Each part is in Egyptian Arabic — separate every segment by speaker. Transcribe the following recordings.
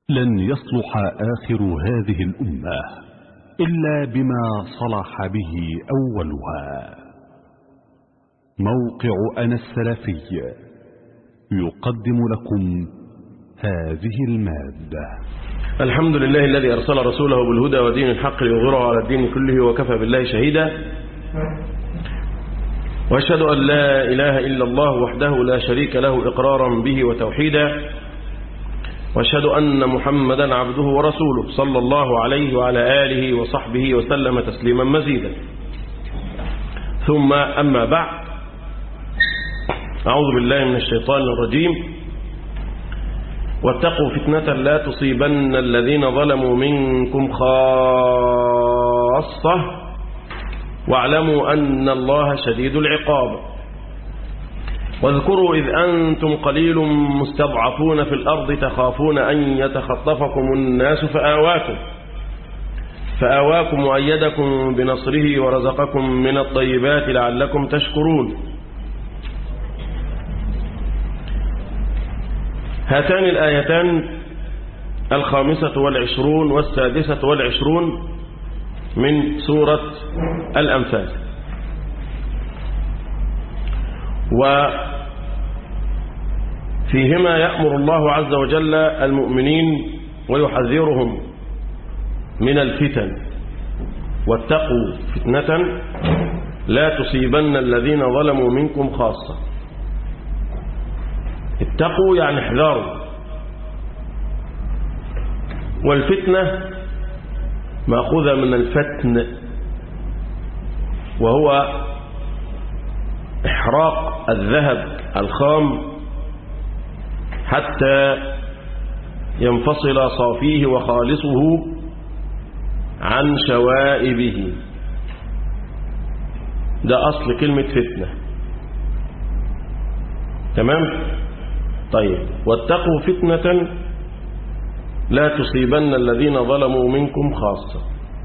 Speaker 1: لن يصلح آخر هذه الأمة إلا بما صلح به أولها موقع أنا السلفي يقدم لكم هذه المادة
Speaker 2: الحمد لله الذي أرسل رسوله بالهدى ودين الحق ليظهره على الدين كله وكفى بالله شهيدا وأشهد أن لا إله إلا الله وحده لا شريك له إقرارا به وتوحيدا وأشهد أن محمدا عبده ورسوله صلى الله عليه وعلى آله وصحبه وسلم تسليما مزيدا ثم أما بعد أعوذ بالله من الشيطان الرجيم واتقوا فتنة لا تصيبن الذين ظلموا منكم خاصة واعلموا أن الله شديد العقاب واذكروا إذ أنتم قليل مستضعفون في الأرض تخافون أن يتخطفكم الناس فآواكم فآواكم وأيدكم بنصره ورزقكم من الطيبات لعلكم تشكرون هاتان الآيتان الخامسة والعشرون والسادسة والعشرون من سورة الأنفال وفيهما يأمر الله عز وجل المؤمنين ويحذرهم من الفتن واتقوا فتنة لا تصيبن الذين ظلموا منكم خاصة اتقوا يعني احذروا والفتنة مأخوذة من الفتن وهو إحراق الذهب الخام حتى ينفصل صافيه وخالصه عن شوائبه ده أصل كلمة فتنة تمام طيب واتقوا فتنة لا تصيبن الذين ظلموا منكم خاصة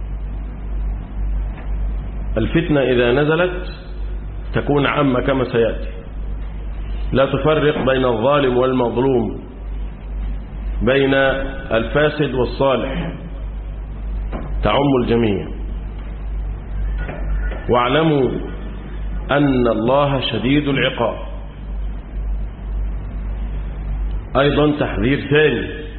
Speaker 2: الفتنة إذا نزلت تكون عامة كما سيأتي لا تفرق بين الظالم والمظلوم بين الفاسد والصالح تعم الجميع واعلموا أن الله شديد العقاب أيضا تحذير ثاني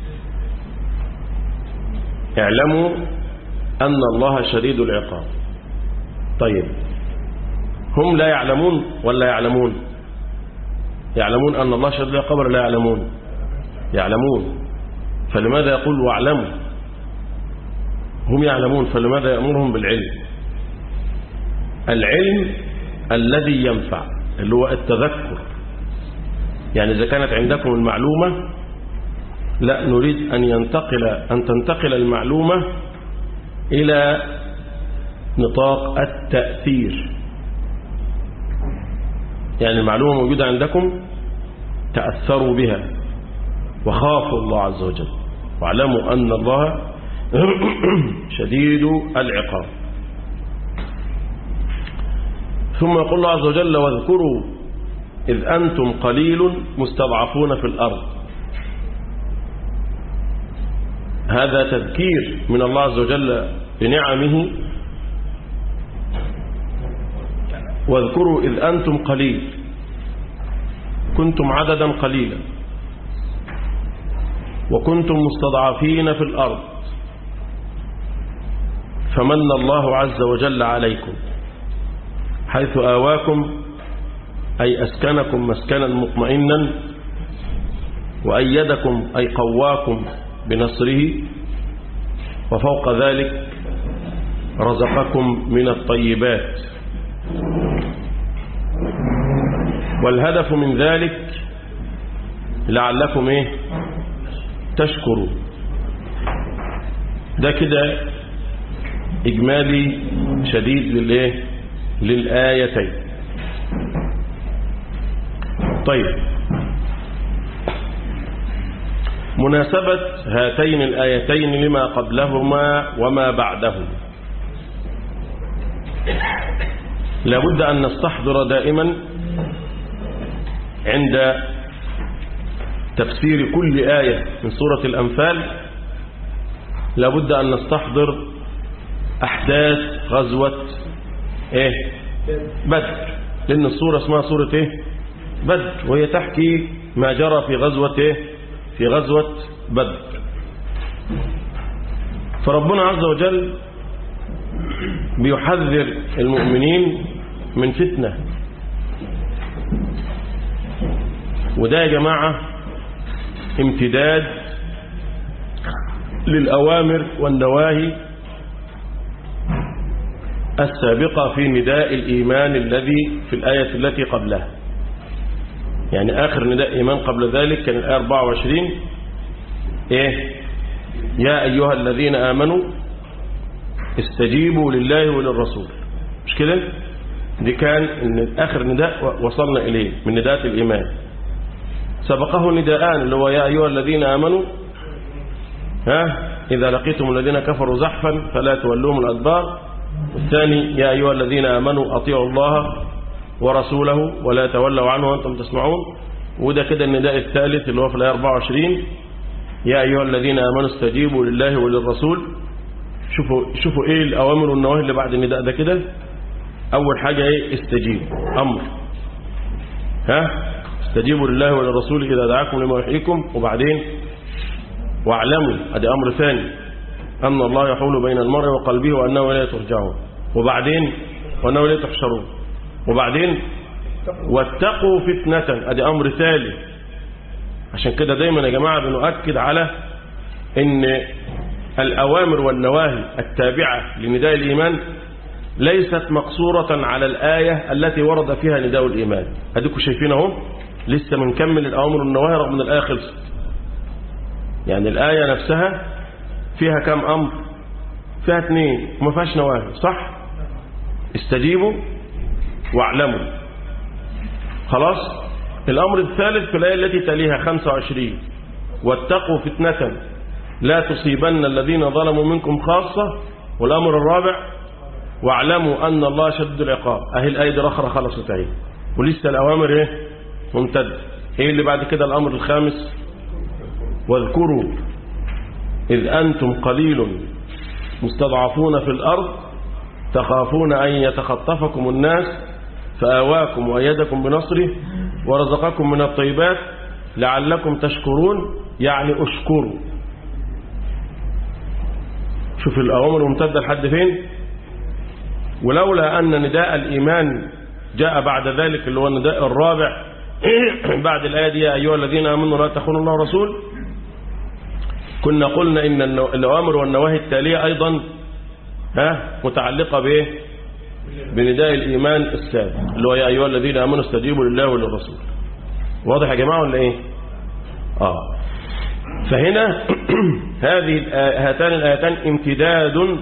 Speaker 2: اعلموا أن الله شديد العقاب طيب هم لا يعلمون ولا يعلمون يعلمون أن الله شديد العقاب ولا لا يعلمون يعلمون فلماذا يقول واعلموا هم يعلمون فلماذا يأمرهم بالعلم العلم الذي ينفع اللي هو التذكر يعني إذا كانت عندكم المعلومة لا نريد أن ينتقل أن تنتقل المعلومة إلى نطاق التأثير يعني المعلومة موجودة عندكم تأثروا بها وخافوا الله عز وجل واعلموا أن الله شديد العقاب ثم يقول الله عز وجل واذكروا إذ أنتم قليل مستضعفون في الأرض هذا تذكير من الله عز وجل بنعمه واذكروا إذ أنتم قليل كنتم عددا قليلا وكنتم مستضعفين في الأرض فمن الله عز وجل عليكم حيث آواكم أي أسكنكم مسكنا مطمئنا وأيدكم أي قواكم بنصره وفوق ذلك رزقكم من الطيبات والهدف من ذلك لعلكم ايه تشكروا ده كده اجمالي شديد للايه للايتين طيب مناسبة هاتين الآيتين لما قبلهما وما بعدهما لابد أن نستحضر دائما عند تفسير كل آية من سورة الأنفال لابد أن نستحضر أحداث غزوة إيه بدر لأن السورة اسمها سورة إيه بدر وهي تحكي ما جرى في غزوة إيه في غزوة بدر فربنا عز وجل بيحذر المؤمنين من فتنة وده يا جماعة امتداد للأوامر والنواهي السابقة في نداء الإيمان الذي في الآية التي قبلها يعني آخر نداء إيمان قبل ذلك كان الآية 24 إيه يا أيها الذين آمنوا استجيبوا لله وللرسول مش كده دي كان إن آخر نداء وصلنا إليه من نداءات الإيمان سبقه نداءان اللي هو يا أيها الذين آمنوا ها إذا لقيتم الذين كفروا زحفا فلا تولوهم الأدبار والثاني يا أيها الذين آمنوا أطيعوا الله ورسوله ولا تولوا عنه وأنتم تسمعون وده كده النداء الثالث اللي هو في الآية 24 يا أيها الذين آمنوا استجيبوا لله وللرسول شوفوا شوفوا إيه الأوامر والنواهي اللي بعد النداء ده كده أول حاجة إيه استجيب أمر ها استجيبوا لله وللرسول إذا دعاكم لما يحييكم وبعدين واعلموا ادي أمر ثاني أن الله يحول بين المرء وقلبه وأنه لا ترجعون وبعدين وأنه لا تحشرون وبعدين واتقوا فتنة ادي أمر ثالث عشان كده دايما يا جماعة بنؤكد على ان الأوامر والنواهي التابعة لنداء الإيمان ليست مقصورة على الآية التي ورد فيها نداء الإيمان أديكم شايفين اهو لسه بنكمل الأوامر والنواهي رغم ان الآية خلصت يعني الآية نفسها فيها كم أمر فيها اثنين وما فيهاش نواهي صح استجيبوا واعلموا خلاص الأمر الثالث في الآية التي تليها 25 واتقوا فتنة لا تصيبن الذين ظلموا منكم خاصة والأمر الرابع واعلموا أن الله شد العقاب أهي الآية دي رخرة خلصت اهي ولسه الأوامر ايه ممتد ايه اللي بعد كده الأمر الخامس واذكروا إذ أنتم قليل مستضعفون في الأرض تخافون أن يتخطفكم الناس فآواكم وأيدكم بنصره ورزقكم من الطيبات لعلكم تشكرون يعني أشكروا شوف الأوامر ممتدة لحد فين ولولا أن نداء الإيمان جاء بعد ذلك اللي هو النداء الرابع بعد الآية دي يا أيها الذين آمنوا لا تخونوا الله ورسول كنا قلنا إن الأوامر والنواهي التالية أيضا ها متعلقة بإيه بنداء الإيمان السابق اللي هو يا أيها الذين آمنوا استجيبوا لله وللرسول واضح يا جماعة ولا إيه آه فهنا هذه هاتان الآيتان امتداد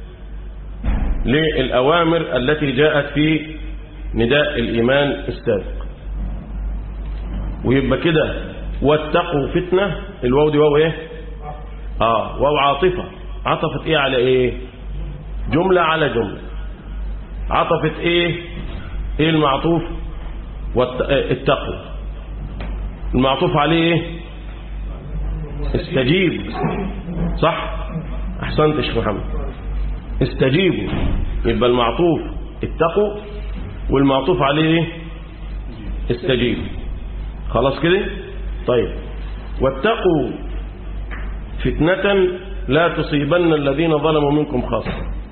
Speaker 2: للأوامر التي جاءت في نداء الإيمان السابق ويبقى كده واتقوا فتنة الواو دي واو ايه اه واو عاطفة عطفت ايه على ايه جملة على جملة عطفت ايه ايه المعطوف التقوى المعطوف عليه ايه استجيب صح احسنت يا شيخ محمد استجيبوا يبقى المعطوف اتقوا والمعطوف عليه ايه استجيب خلاص كده طيب واتقوا فتنة لا تصيبن الذين ظلموا منكم خاصة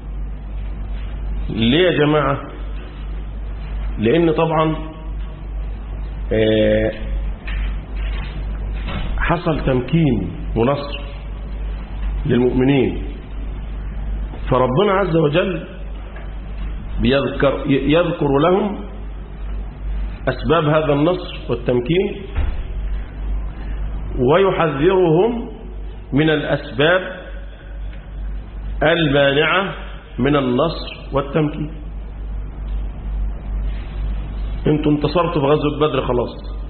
Speaker 2: ليه يا جماعة لأن طبعا حصل تمكين ونصر للمؤمنين فربنا عز وجل بيذكر يذكر لهم أسباب هذا النصر والتمكين ويحذرهم من الأسباب المانعة من النصر والتمكين انتوا انتصرتوا في غزوة بدر خلاص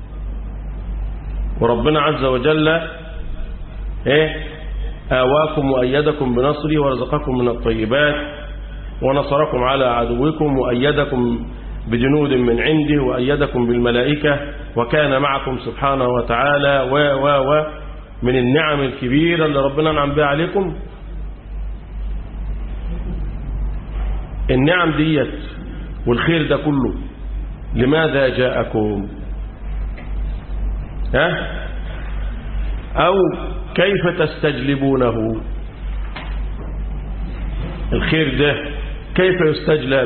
Speaker 2: وربنا عز وجل ايه آواكم وأيدكم بنصره ورزقكم من الطيبات ونصركم على عدوكم وأيدكم بجنود من عنده وأيدكم بالملائكة وكان معكم سبحانه وتعالى و و و من النعم الكبيرة اللي ربنا نعم بها عليكم النعم ديت والخير ده كله لماذا جاءكم ها أو كيف تستجلبونه الخير ده كيف يستجلب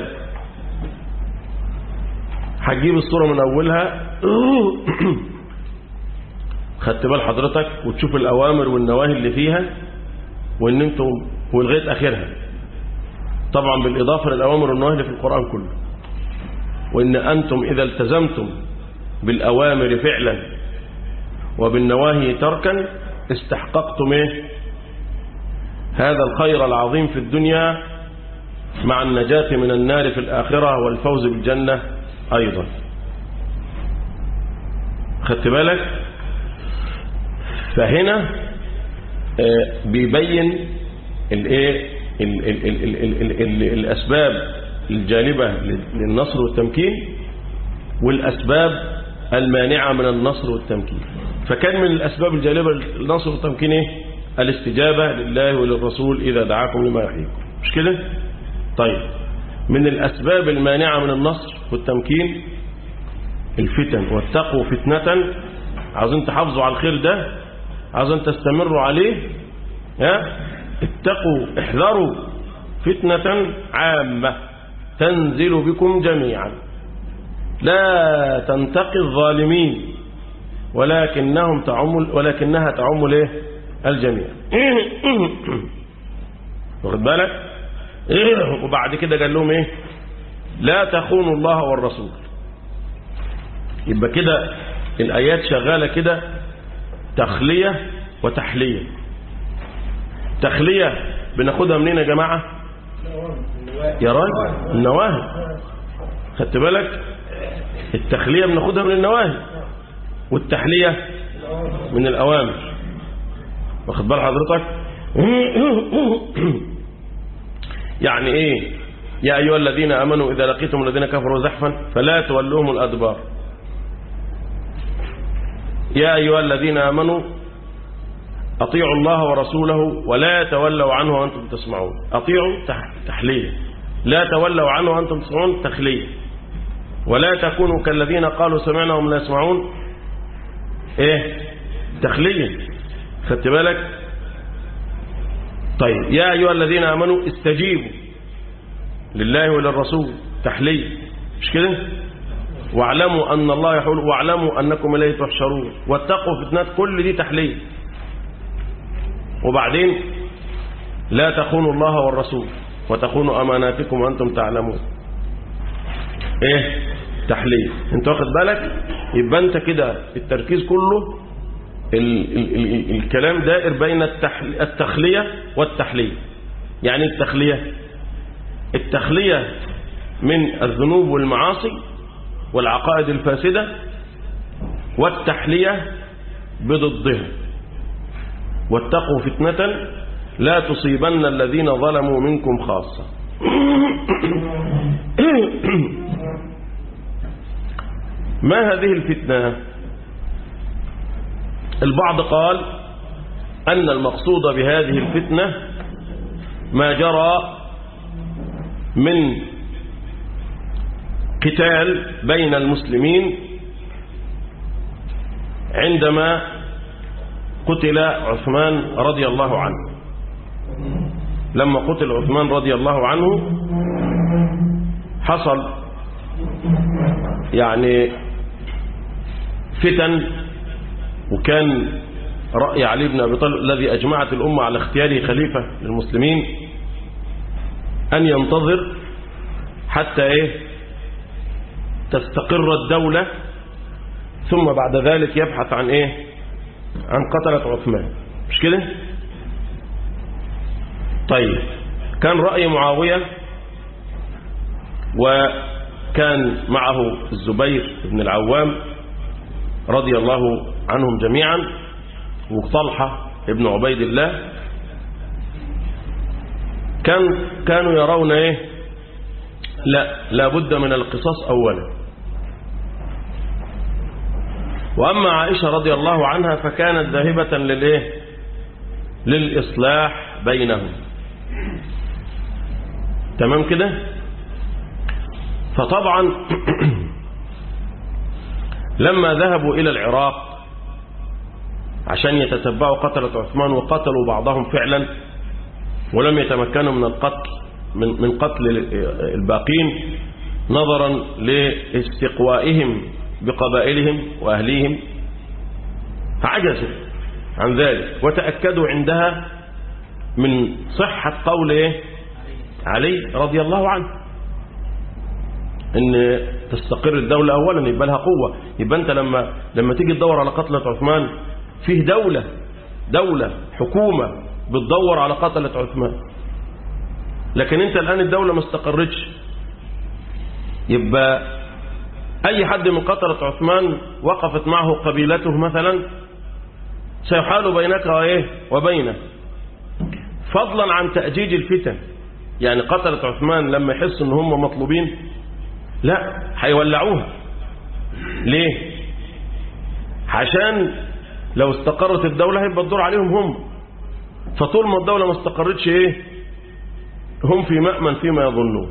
Speaker 2: هتجيب الصورة من أولها خدت بال حضرتك وتشوف الأوامر والنواهي اللي فيها وإن أنتم ولغاية آخرها طبعا بالإضافة للأوامر والنواهي اللي في القرآن كله وإن أنتم إذا التزمتم بالأوامر فعلا وبالنواهي تركا استحققتم إيه؟ هذا الخير العظيم في الدنيا مع النجاة من النار في الآخرة والفوز بالجنة أيضا خدت بالك فهنا بيبين الايه الأسباب الجالبة للنصر والتمكين والأسباب المانعة من النصر والتمكين فكان من الأسباب الجالبة للنصر والتمكين إيه؟ الاستجابة لله وللرسول إذا دعاكم لما يحييكم مش كده طيب من الأسباب المانعة من النصر والتمكين الفتن واتقوا فتنة عاوزين تحافظوا على الخير ده عاوزين تستمروا عليه ها اتقوا احذروا فتنة عامة تنزل بكم جميعا لا تنتقي الظالمين ولكنهم تعم ولكنها تعم الايه الجميع واخد بالك وبعد كده قال لهم ايه لا تخونوا الله والرسول يبقى كده الايات شغاله كده تخليه وتحليه تخليه بناخدها منين يا جماعه يا راجل النواهي خدت بالك التخليه بناخدها من النواهي والتحليه من الاوامر واخد بال حضرتك يعني ايه يا ايها الذين امنوا اذا لقيتم الذين كفروا زحفا فلا تولوهم الادبار يا ايها الذين امنوا اطيعوا الله ورسوله ولا تولوا عنه وانتم تسمعون اطيعوا تحليه لا تولوا عنه وانتم تسمعون تخليه ولا تكونوا كالذين قالوا سمعنا وهم لا يسمعون ايه تخليه خدت بالك طيب يا أيها الذين آمنوا استجيبوا لله وللرسول تحليل مش كده واعلموا أن الله يحول واعلموا أنكم إليه تحشرون واتقوا فتنات كل دي تحليل وبعدين لا تخونوا الله والرسول وتخونوا أماناتكم وأنتم تعلمون ايه تحليل انت واخد بالك يبقى انت كده التركيز كله ال ال ال الكلام دائر بين التخلية والتحلية يعني التخلية التخلية من الذنوب والمعاصي والعقائد الفاسدة والتحلية بضدها واتقوا فتنة لا تصيبن الذين ظلموا منكم خاصة ما هذه الفتنة البعض قال أن المقصود بهذه الفتنة ما جرى من قتال بين المسلمين عندما قتل عثمان رضي الله عنه لما قتل عثمان رضي الله عنه حصل يعني فتن وكان رأي علي بن أبي طالب الذي أجمعت الأمة على اختياره خليفة للمسلمين أن ينتظر حتى إيه تستقر الدولة ثم بعد ذلك يبحث عن إيه عن قتلة عثمان مش كده طيب كان رأي معاوية وكان معه الزبير بن العوام رضي الله عنهم جميعا وطلحة ابن عبيد الله كان كانوا يرون ايه لا لا بد من القصاص أولا وأما عائشة رضي الله عنها فكانت ذاهبة للإيه للإصلاح بينهم تمام كده فطبعا لما ذهبوا إلى العراق عشان يتتبعوا قتلة عثمان وقتلوا بعضهم فعلا ولم يتمكنوا من القتل من, من قتل الباقين نظرا لاستقوائهم بقبائلهم وأهليهم عجزوا عن ذلك وتأكدوا عندها من صحة قول إيه؟ علي رضي الله عنه ان تستقر الدولة اولا يبقى لها قوة يبقى انت لما لما تيجي تدور على قتلة عثمان فيه دولة دولة حكومة بتدور على قتلة عثمان لكن انت الان الدولة ما استقرتش يبقى اي حد من قتلة عثمان وقفت معه قبيلته مثلا سيحال بينك وايه وبينه فضلا عن تأجيج الفتن يعني قتلة عثمان لما يحسوا ان هم مطلوبين لا هيولعوها ليه عشان لو استقرت الدولة هيبقى الدور عليهم هم فطول ما الدولة ما استقرتش ايه هم في مأمن فيما يظنون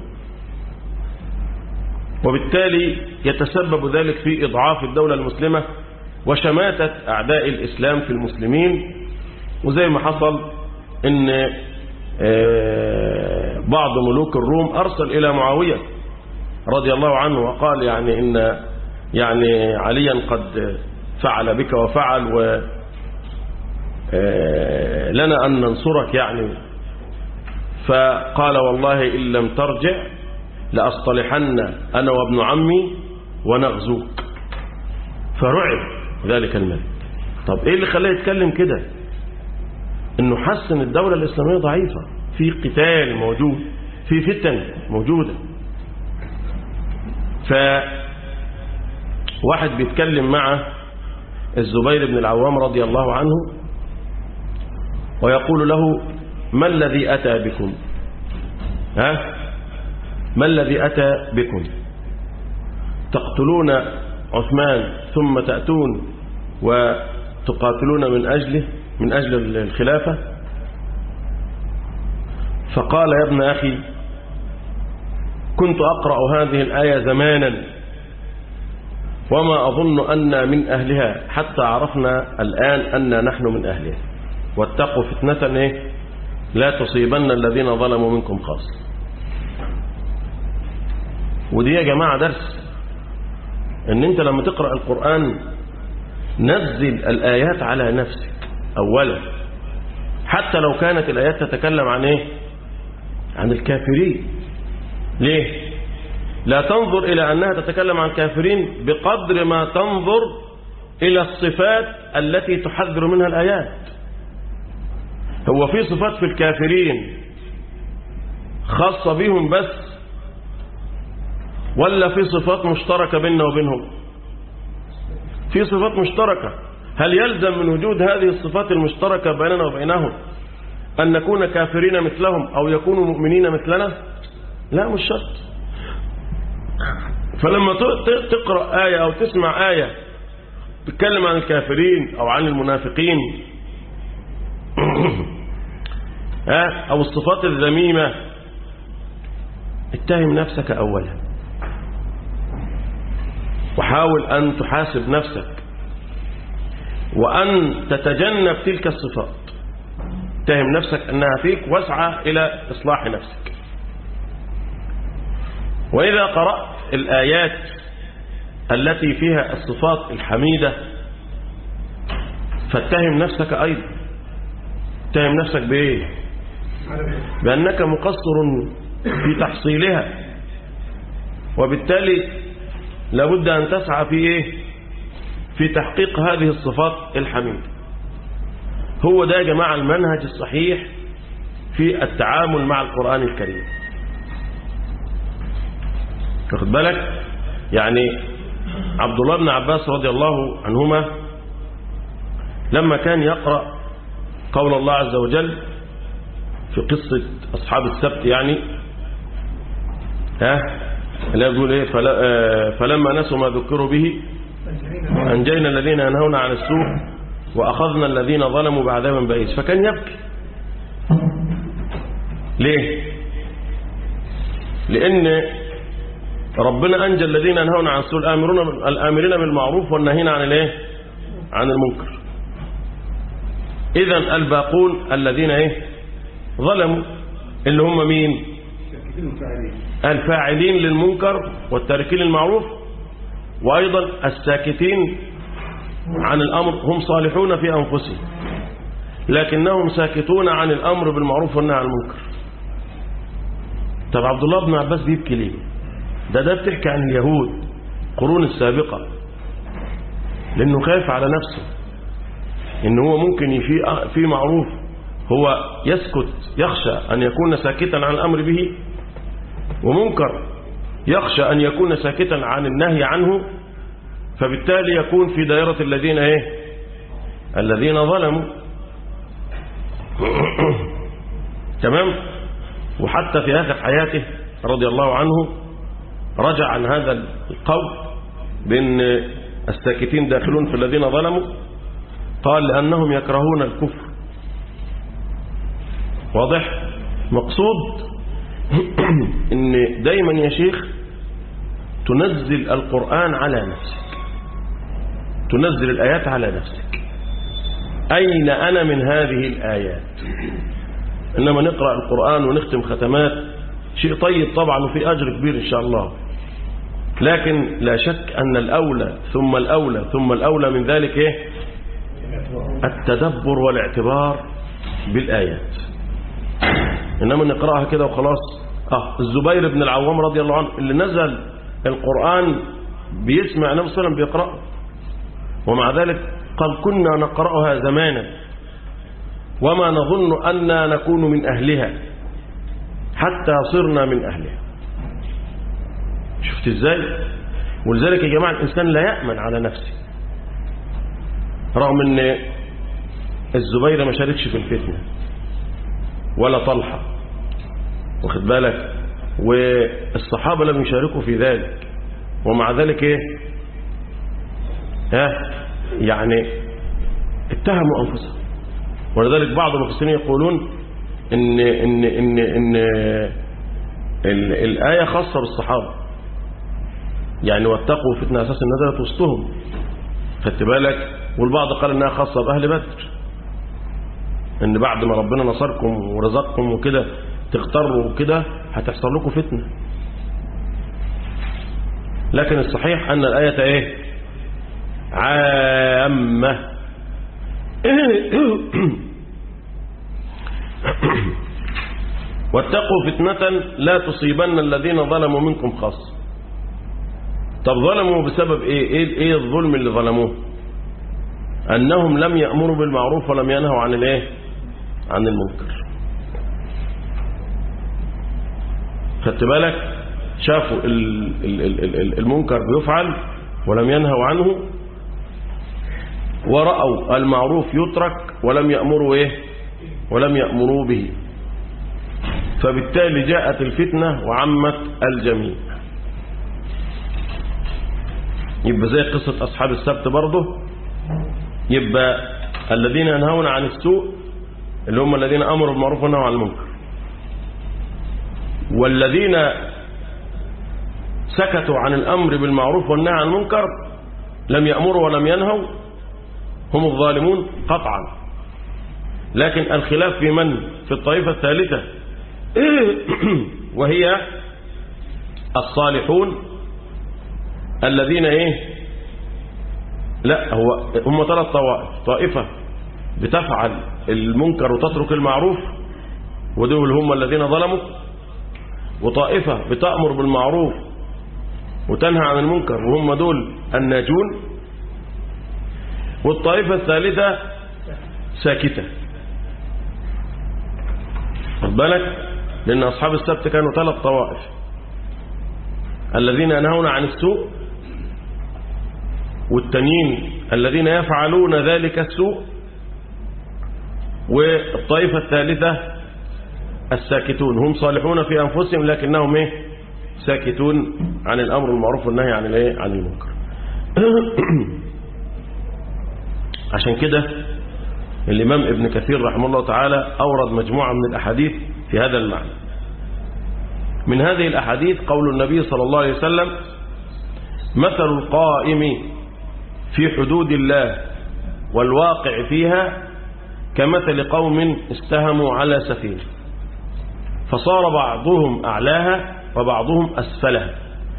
Speaker 2: وبالتالي يتسبب ذلك في إضعاف الدولة المسلمة وشماتة أعداء الإسلام في المسلمين وزي ما حصل ان بعض ملوك الروم أرسل إلى معاوية رضي الله عنه وقال يعني إن يعني عليا قد فعل بك وفعل و لنا أن ننصرك يعني فقال والله إن لم ترجع لأصطلحن أنا وابن عمي ونغزوك فرعب ذلك الملك طب إيه اللي خلاه يتكلم كده إنه حس إن الدولة الإسلامية ضعيفة في قتال موجود في فتن موجودة فواحد بيتكلم مع الزبير بن العوام رضي الله عنه ويقول له ما الذي أتى بكم ها ما الذي أتى بكم تقتلون عثمان ثم تأتون وتقاتلون من أجله من أجل الخلافة فقال يا ابن أخي كنت أقرأ هذه الآية زمانا وما أظن أن من أهلها حتى عرفنا الآن أن نحن من أهلها واتقوا فتنة إيه؟ لا تصيبن الذين ظلموا منكم خاص ودي يا جماعة درس ان انت لما تقرأ القرآن نزل الآيات على نفسك أولا حتى لو كانت الآيات تتكلم عن ايه عن الكافرين ليه لا تنظر إلى أنها تتكلم عن الكافرين بقدر ما تنظر إلى الصفات التي تحذر منها الآيات هو في صفات في الكافرين خاصة بهم بس ولا في صفات مشتركة بيننا وبينهم في صفات مشتركة هل يلزم من وجود هذه الصفات المشتركة بيننا وبينهم أن نكون كافرين مثلهم أو يكونوا مؤمنين مثلنا لا مش شرط فلما تقرأ آية أو تسمع آية تتكلم عن الكافرين أو عن المنافقين أو الصفات الذميمة اتهم نفسك أولا وحاول أن تحاسب نفسك وأن تتجنب تلك الصفات اتهم نفسك أنها فيك واسعى إلى إصلاح نفسك وإذا قرأت الآيات التي فيها الصفات الحميدة فاتهم نفسك أيضا اتهم نفسك بإيه بأنك مقصر في تحصيلها وبالتالي لابد أن تسعى في إيه في تحقيق هذه الصفات الحميدة هو ده يا جماعة المنهج الصحيح في التعامل مع القرآن الكريم واخد بالك يعني عبد الله بن عباس رضي الله عنهما لما كان يقرأ قول الله عز وجل في قصة أصحاب السبت يعني ها لا يقول ايه فلا آه، فلما نسوا ما ذكروا به أنجينا الذين ينهون عن السوء وأخذنا الذين ظلموا بعذاب بئيس فكان يبكي ليه لأن ربنا أنجى الذين ينهون عن السوء الآمرون الآمرين بالمعروف والناهين عن الايه عن المنكر إذا الباقون الذين ايه ظلموا اللي هم مين الفاعلين للمنكر والتاركين للمعروف وأيضا الساكتين عن الأمر هم صالحون في أنفسهم لكنهم ساكتون عن الأمر بالمعروف والنهي عن المنكر طب عبد الله بن عباس بيبكي ليه ده ده بتحكي عن اليهود قرون السابقة لأنه خايف على نفسه إن هو ممكن في في معروف هو يسكت يخشى أن يكون ساكتا عن الأمر به ومنكر يخشى أن يكون ساكتا عن النهي عنه فبالتالي يكون في دائرة الذين ايه الذين ظلموا تمام وحتى في آخر حياته رضي الله عنه رجع عن هذا القول بأن الساكتين داخلون في الذين ظلموا قال لأنهم يكرهون الكفر واضح مقصود ان دايما يا شيخ تنزل القرآن على نفسك تنزل الآيات على نفسك أين أنا من هذه الآيات إنما نقرأ القرآن ونختم ختمات شيء طيب طبعا وفي أجر كبير إن شاء الله لكن لا شك أن الأولى ثم الأولى ثم الأولى من ذلك إيه؟ التدبر والاعتبار بالآيات إنما نقرأها كده وخلاص آه الزبير بن العوام رضي الله عنه اللي نزل القرآن بيسمع النبي صلى الله عليه وسلم بيقرأه ومع ذلك قال كنا نقرأها زمانا وما نظن أننا نكون من أهلها حتى صرنا من أهلها شفت ازاي ولذلك يا جماعة الإنسان لا يأمن على نفسه رغم ان الزبير ما شاركش في الفتنة ولا طلحة واخد بالك والصحابة لم يشاركوا في ذلك ومع ذلك ايه ها يعني اتهموا أنفسهم ولذلك بعض المفسرين يقولون إن إن إن إن ال- الآية خاصة بالصحابة يعني واتقوا فتنة أساس نزلت وسطهم خدت بالك والبعض قال إنها خاصة بأهل بدر إن بعد ما ربنا نصركم ورزقكم وكده تختاروا وكده هتحصل لكم فتنة لكن الصحيح أن الآية إيه عامة واتقوا فتنة لا تصيبن الذين ظلموا منكم خاصة طب ظلموا بسبب ايه ايه, إيه الظلم اللي ظلموه انهم لم يأمروا بالمعروف ولم ينهوا عن الايه عن المنكر خدت بالك شافوا ال- ال- ال- ال- المنكر بيفعل ولم ينهوا عنه ورأوا المعروف يترك ولم يأمروا إيه ولم يأمروا به فبالتالي جاءت الفتنة وعمت الجميع يبقى زي قصة أصحاب السبت برضه يبقى الذين ينهون عن السوء اللي هم الذين أمروا بالمعروف ونهوا عن المنكر والذين سكتوا عن الأمر بالمعروف والنهي عن المنكر لم يأمروا ولم ينهوا هم الظالمون قطعا لكن الخلاف في من في الطائفة الثالثة وهي الصالحون الذين ايه لا هو هم ثلاث طوائف طائفة بتفعل المنكر وتترك المعروف ودول هم الذين ظلموا وطائفة بتأمر بالمعروف وتنهى عن المنكر وهم دول الناجون والطائفة الثالثة ساكتة خد بالك لأن أصحاب السبت كانوا ثلاث طوائف الذين ينهون عن السوء والتانيين الذين يفعلون ذلك السوء والطائفة الثالثة الساكتون هم صالحون في أنفسهم لكنهم إيه ساكتون عن الأمر المعروف والنهي عن الايه عن المنكر عشان كده الإمام ابن كثير رحمه الله تعالى أورد مجموعة من الأحاديث في هذا المعنى من هذه الأحاديث قول النبي صلى الله عليه وسلم مثل القائم في حدود الله والواقع فيها كمثل قوم استهموا على سفينة فصار بعضهم أعلاها وبعضهم أسفلها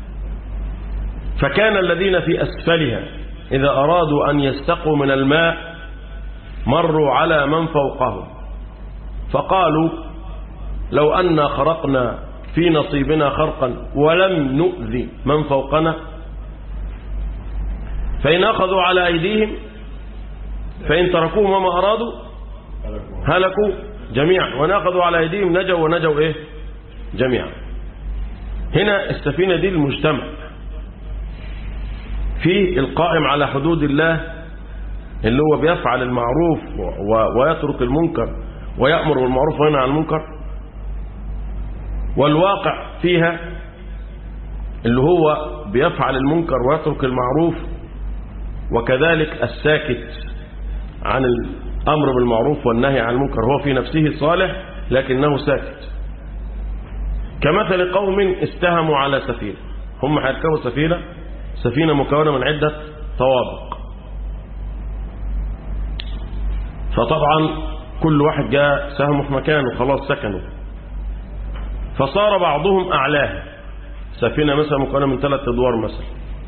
Speaker 2: فكان الذين في أسفلها إذا أرادوا أن يستقوا من الماء مروا على من فوقهم فقالوا لو أنا خرقنا في نصيبنا خرقا ولم نؤذي من فوقنا فإن أخذوا على أيديهم فإن تركوهم وما أرادوا هلكوا جميعا وإن أخذوا على أيديهم نجوا ونجوا إيه جميعا هنا السفينة دي المجتمع في القائم على حدود الله اللي هو بيفعل المعروف ويترك المنكر ويأمر بالمعروف وينهى عن المنكر والواقع فيها اللي هو بيفعل المنكر ويترك المعروف وكذلك الساكت عن الأمر بالمعروف والنهي عن المنكر هو في نفسه صالح لكنه ساكت كمثل قوم استهموا على سفينة هم هيركبوا سفينة سفينة مكونة من عدة طوابق فطبعا كل واحد جاء سهمه في مكانه خلاص سكنوا فصار بعضهم أعلاه سفينة مثلا مكونة من ثلاث أدوار مثلا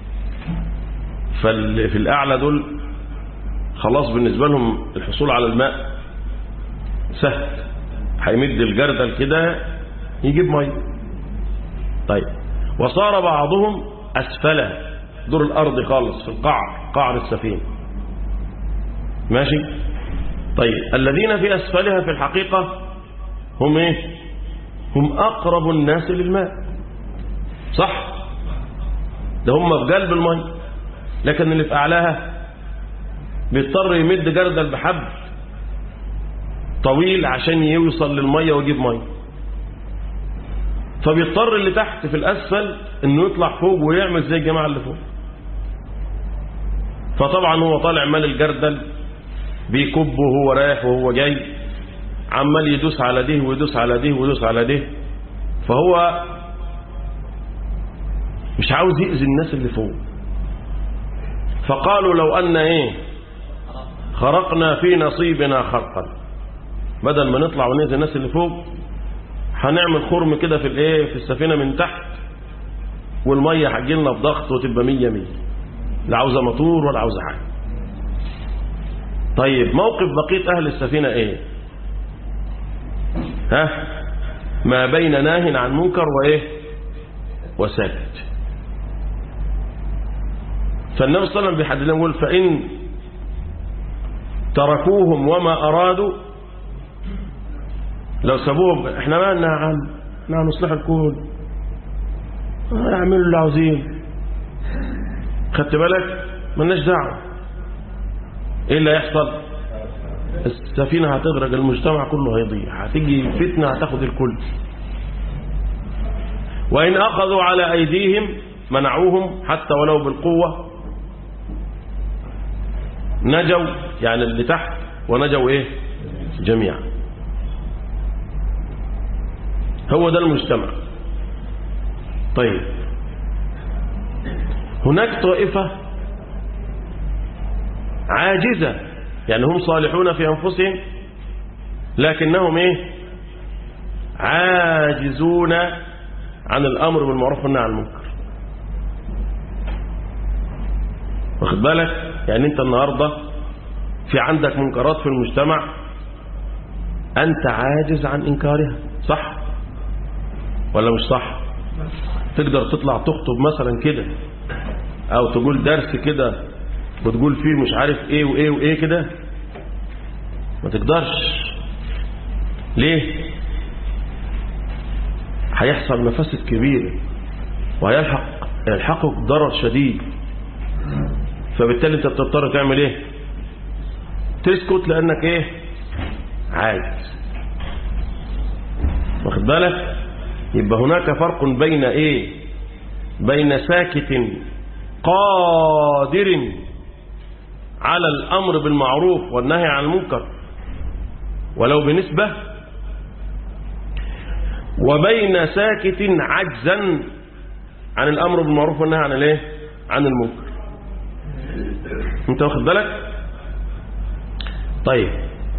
Speaker 2: ففي الأعلى دول خلاص بالنسبة لهم الحصول على الماء سهل هيمد الجردل كده يجيب مية طيب وصار بعضهم أسفلها دور الأرض خالص في القعر قعر السفينة ماشي طيب الذين في أسفلها في الحقيقة هم إيه هم أقرب الناس للماء صح ده هم في قلب المية لكن اللي في أعلاها بيضطر يمد جردل بحبل طويل عشان يوصل للمية ويجيب مية فبيضطر اللي تحت في الأسفل انه يطلع فوق ويعمل زي الجماعة اللي فوق فطبعا هو طالع مال الجردل بيكب وهو رايح وهو جاي عمال يدوس على ده ويدوس على ده ويدوس على ده فهو مش عاوز يأذي الناس اللي فوق فقالوا لو أن إيه خرقنا في نصيبنا خرقا بدل ما نطلع ونأذي الناس اللي فوق هنعمل خرم كده في الايه في السفينة من تحت والمية هتجي لنا بضغط وتبقى مية مية لا عاوزة موتور ولا عاوزة حاجة طيب موقف بقية أهل السفينة إيه ها ما بين ناه عن منكر وإيه وساكت فالنبي صلى الله عليه وسلم بيحدد لهم يقول فإن تركوهم وما أرادوا لو سابوهم احنا ما لنا عم احنا هنصلح الكون يعملوا اللي عاوزين خدت بالك مالناش دعوه ايه اللي هيحصل السفينه هتغرق المجتمع كله هيضيع هتيجي فتنه هتاخد الكل وان اخذوا على ايديهم منعوهم حتى ولو بالقوه نجوا يعني اللي تحت ونجوا ايه جميعا هو ده المجتمع طيب هناك طائفة عاجزة يعني هم صالحون في أنفسهم لكنهم إيه عاجزون عن الأمر بالمعروف والنهي عن المنكر واخد بالك يعني أنت النهاردة في عندك منكرات في المجتمع أنت عاجز عن إنكارها صح ولا مش صح تقدر تطلع تخطب مثلا كده او تقول درس كده وتقول فيه مش عارف ايه وايه وايه كده ما تقدرش ليه هيحصل مفاسد كبيرة وهيلحق يلحقك ضرر شديد فبالتالي انت بتضطر تعمل ايه تسكت لانك ايه عاجز واخد بالك يبقى هناك فرق بين ايه بين ساكت قادر على الأمر بالمعروف والنهي عن المنكر ولو بنسبة وبين ساكت عجزا عن الأمر بالمعروف والنهي عن الايه عن المنكر انت واخد بالك طيب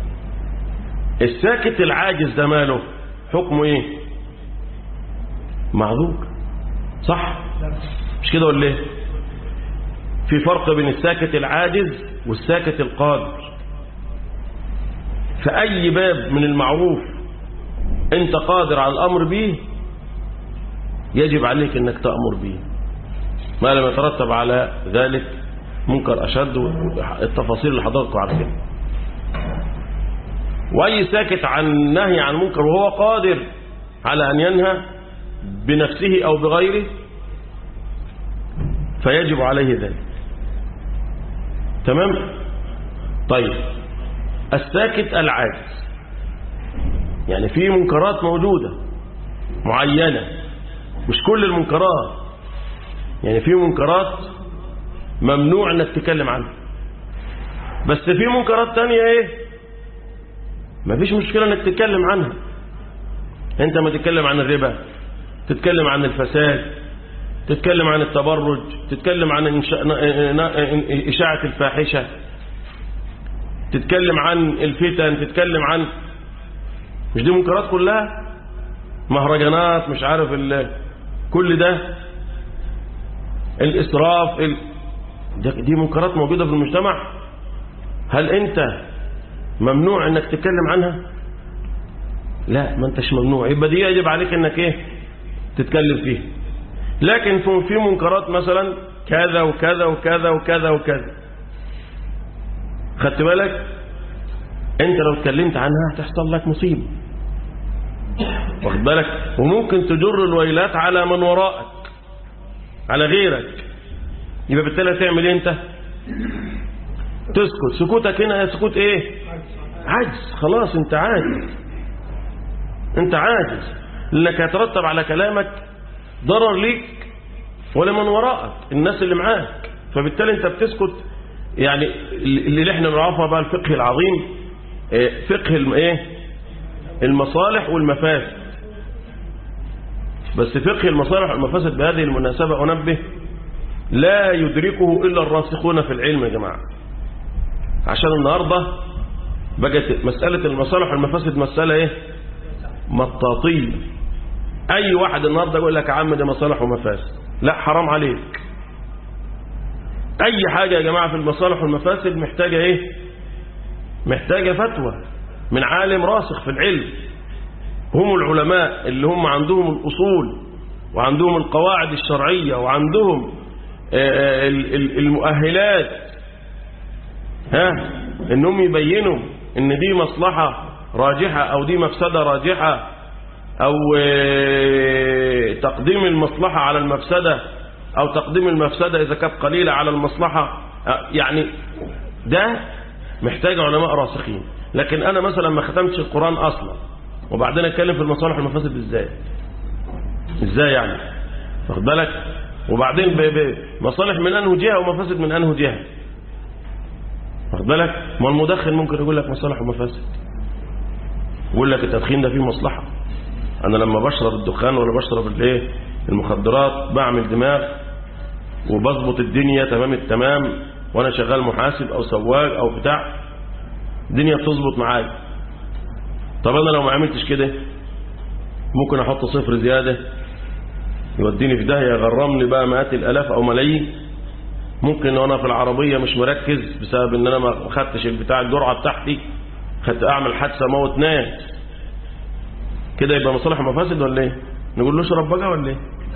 Speaker 2: الساكت العاجز ده ماله حكمه ايه معذور صح مش كده ولا ايه في فرق بين الساكت العاجز والساكت القادر فأي باب من المعروف انت قادر على الأمر به يجب عليك انك تأمر به ما لم يترتب على ذلك منكر أشد التفاصيل اللي حضراتكم عارفينها وأي ساكت عن نهي عن منكر وهو قادر على أن ينهى بنفسه أو بغيره فيجب عليه ذلك تمام طيب الساكت العاجز يعني في منكرات موجودة معينة مش كل المنكرات يعني في منكرات ممنوع انك تتكلم عنها بس في منكرات تانية ايه مفيش مشكلة انك تتكلم عنها انت ما تتكلم عن الربا تتكلم عن الفساد تتكلم عن التبرج تتكلم عن إشاعة الفاحشة تتكلم عن الفتن تتكلم عن مش دي منكرات كلها مهرجانات مش عارف ال... كل ده الإسراف ال... دي منكرات موجودة في المجتمع هل أنت ممنوع أنك تتكلم عنها لا ما أنتش ممنوع يبقى دي يجب عليك أنك إيه تتكلم فيها لكن في منكرات مثلا كذا وكذا وكذا وكذا وكذا خدت بالك انت لو اتكلمت عنها هتحصل لك مصيبة واخد بالك وممكن تجر الويلات على من وراءك على غيرك يبقى بالتالي هتعمل ايه انت تسكت سكوتك هنا سكوت ايه عجز خلاص انت عاجز انت عاجز لانك هيترتب على كلامك ضرر ليك ولمن وراءك الناس اللي معاك فبالتالي انت بتسكت يعني اللي احنا نعرفها بقى الفقه العظيم فقه ايه المصالح والمفاسد بس فقه المصالح والمفاسد بهذه المناسبة أنبه لا يدركه إلا الراسخون في العلم يا جماعة عشان النهاردة بقت مسألة المصالح والمفاسد مسألة ايه مطاطية اي واحد النهارده يقول لك يا عم ده مصالح ومفاسد لا حرام عليك اي حاجه يا جماعه في المصالح والمفاسد محتاجه ايه محتاجه فتوى من عالم راسخ في العلم هم العلماء اللي هم عندهم الاصول وعندهم القواعد الشرعيه وعندهم المؤهلات ها انهم يبينوا ان دي مصلحه راجحه او دي مفسده راجحه أو تقديم المصلحة على المفسدة أو تقديم المفسدة إذا كانت قليلة على المصلحة يعني ده محتاج علماء راسخين لكن أنا مثلا ما ختمتش القرآن أصلا وبعدين أتكلم في المصالح والمفاسد إزاي إزاي يعني واخد بالك وبعدين مصالح من أنه جهة ومفاسد من أنه جهة واخد بالك ما المدخن ممكن يقول لك مصالح ومفاسد يقول لك التدخين ده فيه مصلحة انا لما بشرب الدخان ولا بشرب الايه المخدرات بعمل دماغ وبظبط الدنيا تمام التمام وانا شغال محاسب او سواق او بتاع الدنيا بتظبط معايا طب انا لو ما عملتش كده ممكن احط صفر زيادة يوديني في داهية يغرمني بقى مئات الالاف او ملايين ممكن وانا في العربية مش مركز بسبب ان انا ما خدتش البتاع الجرعة بتاعتي خدت اعمل حادثة موت ناس كده يبقى مصالح ومفاسد ولا ايه نقول له اشرب بقى ولا ايه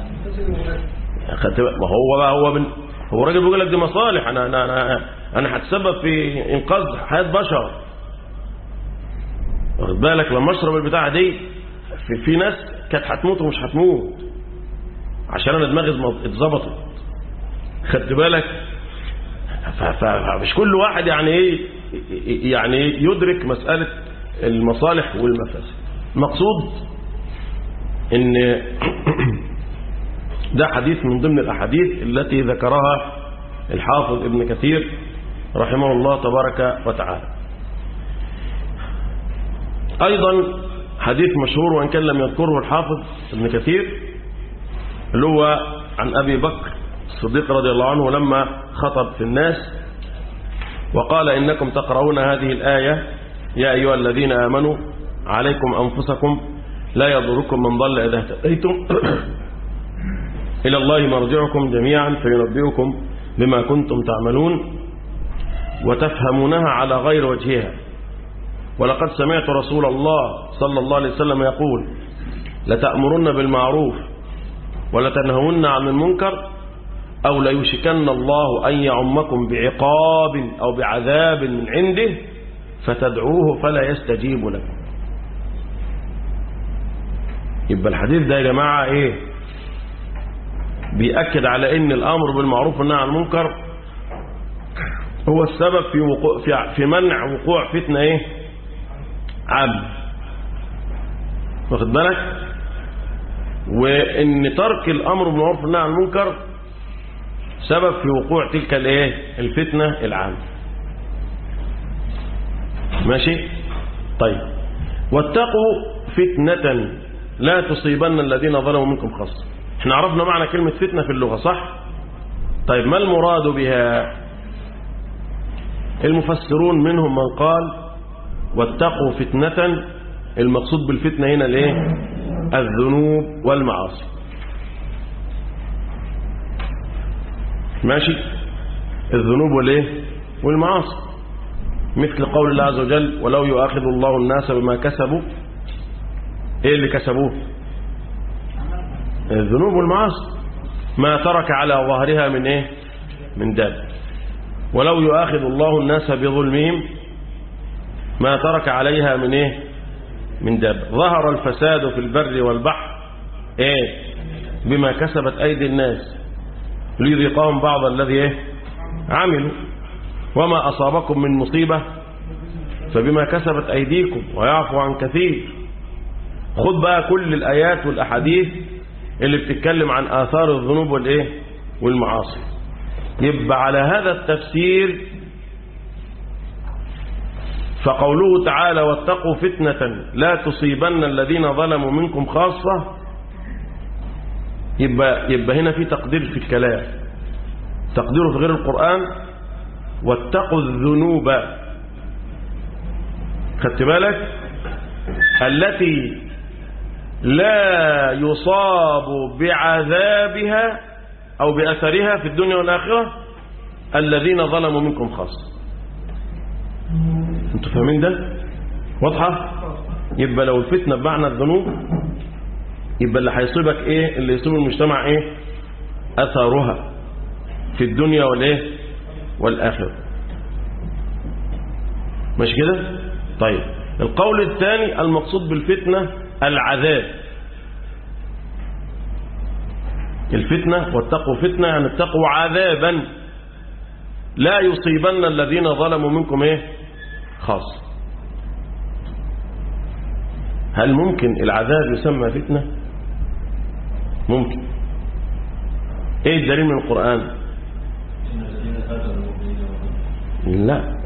Speaker 2: ما هو بقى هو من هو راجل بيقول لك دي مصالح انا انا انا انا هتسبب في انقاذ حياه بشر واخد بالك لما اشرب البتاعه دي في, في ناس كانت هتموت ومش هتموت عشان انا دماغي اتظبطت خدت بالك فمش كل واحد يعني ايه يعني يدرك مساله المصالح والمفاسد المقصود ان ده حديث من ضمن الأحاديث التي ذكرها الحافظ ابن كثير رحمه الله تبارك وتعالى أيضا حديث مشهور وإن كان لم يذكره الحافظ ابن كثير اللي هو عن أبي بكر الصديق رضي الله عنه لما خطب في الناس وقال إنكم تقرؤون هذه الآية يا أيها الذين آمنوا عليكم أنفسكم لا يضركم من ضل إذا اهتديتم إلى الله مرجعكم جميعا فينبئكم بما كنتم تعملون وتفهمونها على غير وجهها ولقد سمعت رسول الله صلى الله عليه وسلم يقول لتأمرن بالمعروف ولتنهون عن المنكر أو ليشكن الله أن يعمكم بعقاب أو بعذاب من عنده فتدعوه فلا يستجيب لكم يبقى الحديث ده يا جماعة ايه بيأكد على ان الامر بالمعروف والنهي عن المنكر هو السبب في وقوع في, في منع وقوع فتنة ايه عام واخد بالك وان ترك الامر بالمعروف والنهي عن المنكر سبب في وقوع تلك الايه الفتنة العامة ماشي طيب واتقوا فتنة لا تصيبن الذين ظلموا منكم خاصة احنا عرفنا معنى كلمة فتنة في اللغة صح طيب ما المراد بها المفسرون منهم من قال واتقوا فتنة المقصود بالفتنة هنا الايه الذنوب والمعاصي ماشي الذنوب والايه والمعاصي مثل قول الله عز وجل ولو يؤاخذ الله الناس بما كسبوا ايه اللي كسبوه الذنوب والمعاصي ما ترك على ظهرها من ايه من داب ولو يؤاخذ الله الناس بظلمهم ما ترك عليها من ايه من داب ظهر الفساد في البر والبحر ايه بما كسبت ايدي الناس ليذيقهم بعض الذي ايه عملوا وما اصابكم من مصيبة فبما كسبت ايديكم ويعفو عن كثير خد بقى كل الآيات والأحاديث اللي بتتكلم عن آثار الذنوب والإيه والمعاصي يبقى على هذا التفسير فقوله تعالى واتقوا فتنة لا تصيبن الذين ظلموا منكم خاصة يبقى, يبقى هنا في تقدير في الكلام تقديره في غير القرآن واتقوا الذنوب خدت بالك التي لا يصاب بعذابها أو بأثرها في الدنيا والآخرة الذين ظلموا منكم خاصة انتوا فاهمين ده واضحة يبقى لو الفتنة بمعنى الذنوب يبقى اللي هيصيبك ايه اللي يصيب المجتمع ايه أثرها في الدنيا والايه والآخرة مش كده طيب القول الثاني المقصود بالفتنة العذاب الفتنة واتقوا فتنة يعني اتقوا عذابا لا يصيبن الذين ظلموا منكم ايه خاص هل ممكن العذاب يسمى فتنة ممكن ايه الدليل من القرآن لا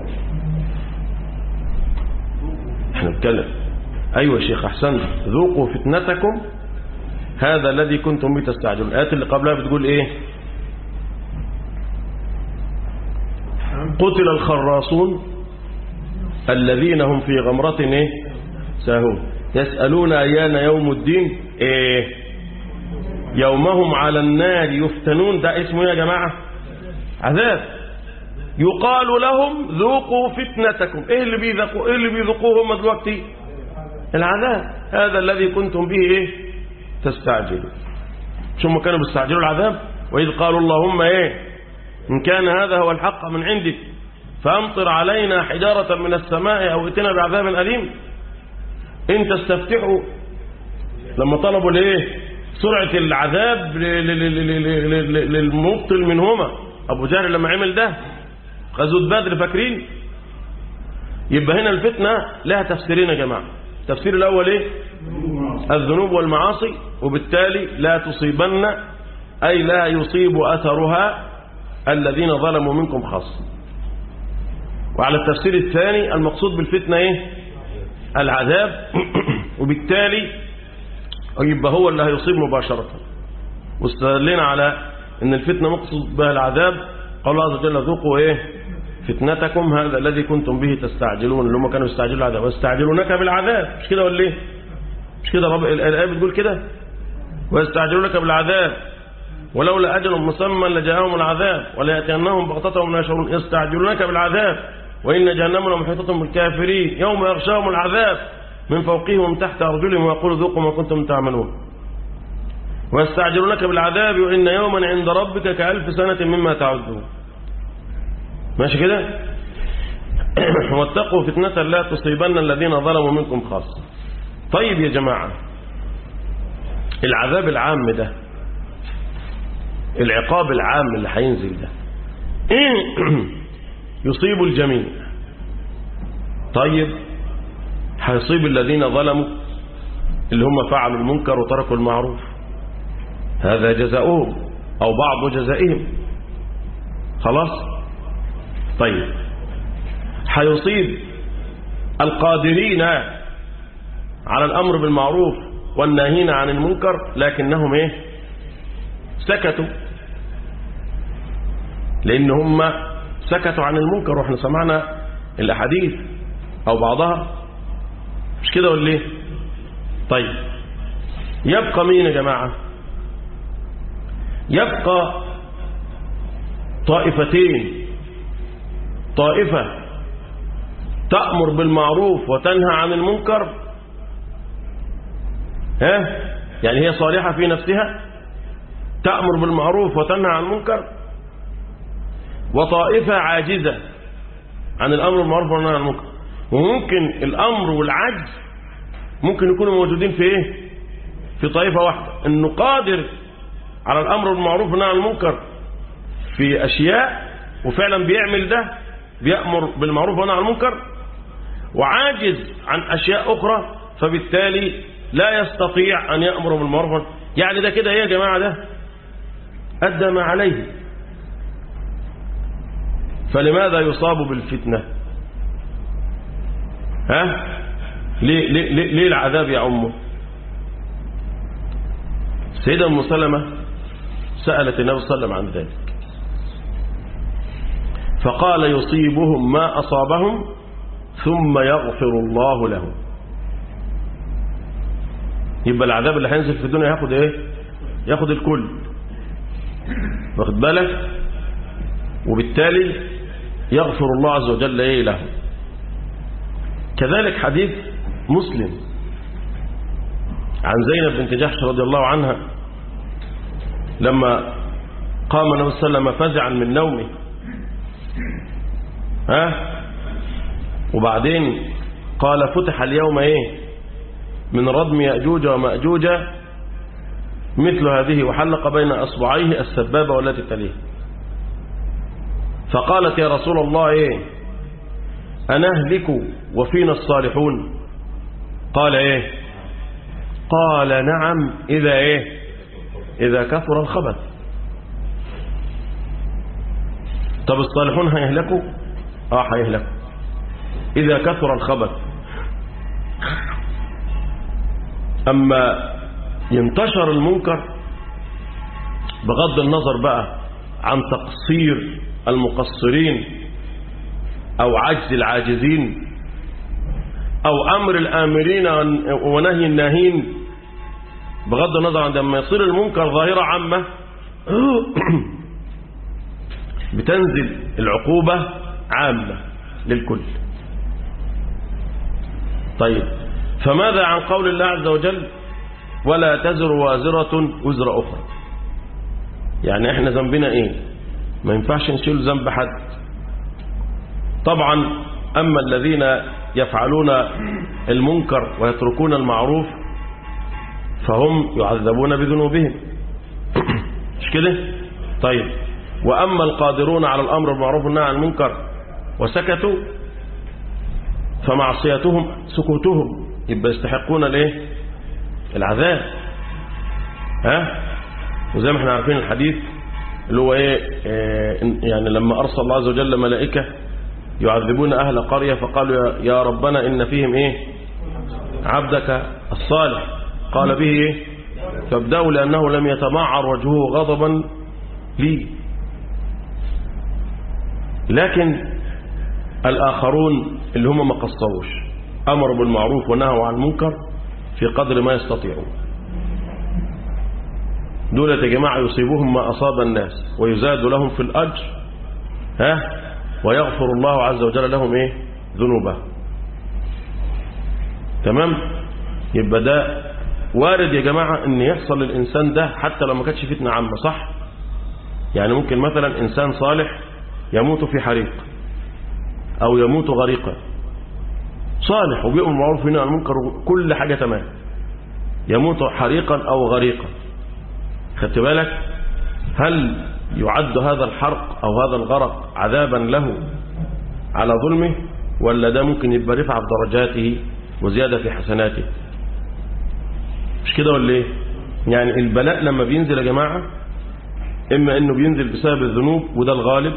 Speaker 2: احنا نتكلم ايوه يا شيخ احسنت ذوقوا فتنتكم هذا الذي كنتم به تستعجلون الايات اللي قبلها بتقول ايه قتل الخراصون الذين هم في غمرة ايه ساهون يسألون ايان يوم الدين ايه يومهم على النار يفتنون ده اسمه يا جماعة عذاب يقال لهم ذوقوا فتنتكم ايه اللي بيذوقوا ايه اللي بيذوقوه هم دلوقتي العذاب هذا الذي كنتم به ايه تستعجلون شو هم كانوا بيستعجلوا العذاب واذ قالوا اللهم ايه ان كان هذا هو الحق من عندك فامطر علينا حجارة من السماء او ائتنا بعذاب اليم ان تستفتحوا لما طلبوا الايه سرعة العذاب للمبطل منهما ابو جهل لما عمل ده غزوة بدر فاكرين يبقى هنا الفتنة لها تفسيرين يا جماعة التفسير الأول إيه الذنوب والمعاصي وبالتالي لا تصيبن أي لا يصيب أثرها الذين ظلموا منكم خاصة وعلى التفسير الثاني المقصود بالفتنة إيه؟ العذاب وبالتالي يبقى هو اللي هيصيب مباشرة واستدلنا على ان الفتنة مقصود بها العذاب قال الله عز وجل ذوقوا ايه فتنتكم هذا الذي كنتم به تستعجلون اللي هم كانوا يستعجلوا العذاب ويستعجلونك بالعذاب مش كده ولا ايه مش كده رب الآية بتقول كده ويستعجلونك بالعذاب ولولا أجل مسمى لجاءهم العذاب ولا يأتينهم بغتة وهم لا يشعرون يستعجلونك بالعذاب وإن جهنم لمحيطة بالكافرين يوم يغشاهم العذاب من فوقهم ومن تحت أرجلهم ويقول ذوقوا ما كنتم تعملون ويستعجلونك بالعذاب وإن يوما عند ربك كألف سنة مما تعدون ماشي كده واتقوا فتنة لا تصيبن الذين ظلموا منكم خاصة طيب يا جماعة العذاب العام ده العقاب العام اللي هينزل ده يصيب الجميع طيب هيصيب الذين ظلموا اللي هم فعلوا المنكر وتركوا المعروف هذا جزاؤهم أو بعض جزائهم خلاص طيب هيصيب القادرين على الأمر بالمعروف والناهين عن المنكر لكنهم ايه سكتوا لأن هم سكتوا عن المنكر واحنا سمعنا الأحاديث أو بعضها مش كده ولا ايه طيب يبقى مين يا جماعة يبقى طائفتين طائفة تأمر بالمعروف وتنهى عن المنكر ها يعني هي صالحة في نفسها تأمر بالمعروف وتنهى عن المنكر وطائفة عاجزة عن الأمر بالمعروف والنهي عن المنكر وممكن الأمر والعجز ممكن يكونوا موجودين في إيه في طائفة واحدة إنه قادر على الأمر بالمعروف والنهي عن المنكر في أشياء وفعلا بيعمل ده بيأمر بالمعروف والنهي عن المنكر وعاجز عن أشياء أخرى فبالتالي لا يستطيع أن يأمر بالمعروف يعني ده كده إيه يا جماعة ده أدى ما عليه فلماذا يصاب بالفتنة ها ليه, ليه, ليه, ليه العذاب يا أمه سيدة أم سلمة سألت النبي صلى الله عليه وسلم عن ذلك فقال يصيبهم ما أصابهم ثم يغفر الله لهم يبقى العذاب اللي هينزل في الدنيا ياخد ايه ياخد الكل واخد بالك وبالتالي يغفر الله عز وجل ايه له كذلك حديث مسلم عن زينب بنت جحش رضي الله عنها لما قام النبي صلى الله عليه وسلم فزعا من نومه ها وبعدين قال فتح اليوم ايه من ردم يأجوج ومأجوج مثل هذه وحلق بين أصبعيه السبابة والتي تليه فقالت يا رسول الله ايه أنهلك وفينا الصالحون قال ايه قال نعم إذا ايه إذا كثر الخبث طب الصالحون هيهلكوا اه هيهلكوا إذا كثر الخبث أما ينتشر المنكر بغض النظر بقى عن تقصير المقصرين أو عجز العاجزين أو أمر الآمرين ونهي الناهين بغض النظر عن لما يصير المنكر ظاهرة عامة بتنزل العقوبة عامة للكل طيب فماذا عن قول الله عز وجل ولا تزر وازرة وزر أخرى يعني احنا ذنبنا ايه ما ينفعش نشيل ذنب حد طبعا أما الذين يفعلون المنكر ويتركون المعروف فهم يعذبون بذنوبهم مش كده طيب وأما القادرون على الأمر بالمعروف والنهي عن المنكر وسكتوا فمعصيتهم سكوتهم يبقى يستحقون الايه العذاب ها وزي ما احنا عارفين الحديث اللي هو ايه آه، يعني لما ارسل الله عز وجل ملائكه يعذبون اهل قريه فقالوا يا- يا ربنا ان فيهم ايه عبدك الصالح قال به ايه فابدأوا لانه لم يتمعر وجهه غضبا لي لكن الاخرون اللي هم ما قصروش امروا بالمعروف ونهوا عن المنكر في قدر ما يستطيعون دولة يا جماعة يصيبهم ما أصاب الناس ويزاد لهم في الأجر ها ويغفر الله عز وجل لهم إيه ذنوبهم تمام يبقى ده وارد يا جماعة ان يحصل للإنسان ده حتى لو ما كانتش فتنة عامة صح يعني ممكن مثلا إنسان صالح يموت في حريق أو يموت غريقا صالح وبيؤمن بالمعروف وينهى عن المنكر كل حاجة تمام يموت حريقا أو غريقا خدت بالك هل يعد هذا الحرق أو هذا الغرق عذابا له على ظلمه ولا ده ممكن يبقى رفع في درجاته وزيادة في حسناته مش كده ولا ايه يعني البلاء لما بينزل يا جماعة إما إنه بينزل بسبب الذنوب وده الغالب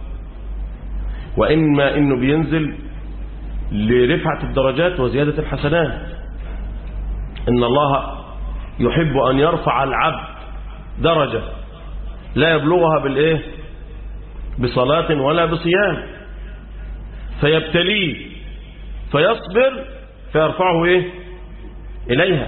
Speaker 2: وإما إنه بينزل لرفعة الدرجات وزيادة الحسنات إن الله يحب أن يرفع العبد درجة لا يبلغها بالإيه بصلاة ولا بصيام فيبتليه فيصبر فيرفعه إيه إليها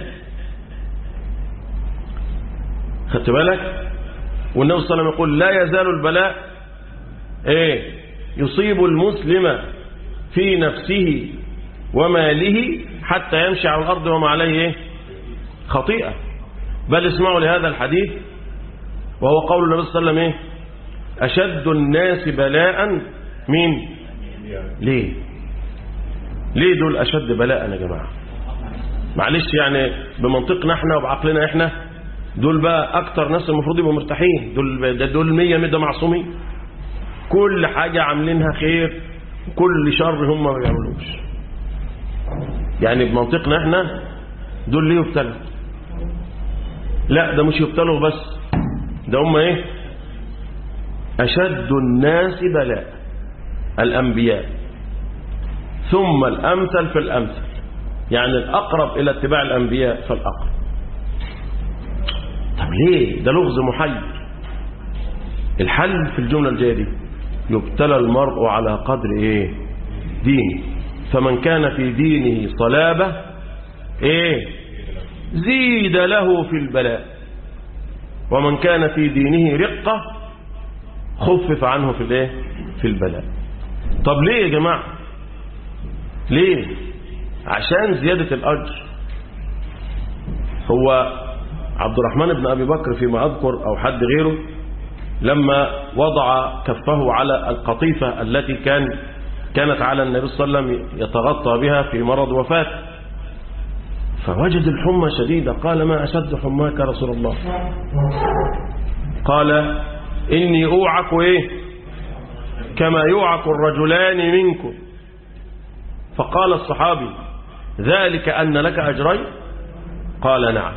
Speaker 2: خدت بالك والنبي صلى الله عليه وسلم يقول لا يزال البلاء إيه يصيب المسلم في نفسه وماله حتى يمشي على الأرض وما عليه إيه خطيئة بل اسمعوا لهذا الحديث وهو قول النبي صلى الله عليه وسلم إيه أشد الناس بلاء مين ليه ليه دول أشد بلاء يا جماعة معلش يعني بمنطقنا احنا وبعقلنا احنا دول بقى أكتر ناس المفروض يبقوا مرتاحين دول ده دول مية مية معصومين كل حاجة عاملينها خير كل شر هم ما بيعملوش يعني بمنطقنا احنا دول ليه يبتلوا لا ده مش يبتلوا بس ده هم ايه أشد الناس بلاء الأنبياء ثم الأمثل في الأمثل يعني الأقرب إلى اتباع الأنبياء فالأقرب طب ليه ده لغز محير الحل في الجملة الجاية دي يبتلى المرء على قدر ايه دينه فمن كان في دينه صلابة ايه زيد له في البلاء ومن كان في دينه رقة خفف عنه في الايه في البلاء طب ليه يا جماعة ليه عشان زيادة الأجر هو عبد الرحمن بن أبي بكر فيما أذكر أو حد غيره لما وضع كفه على القطيفة التي كان كانت على النبي صلى الله عليه وسلم يتغطى بها في مرض وفاته فوجد الحمى شديدة قال ما أشد حماك يا رسول الله قال إني أوعك إيه كما يوعك الرجلان منكم فقال الصحابي ذلك أن لك أجرين قال نعم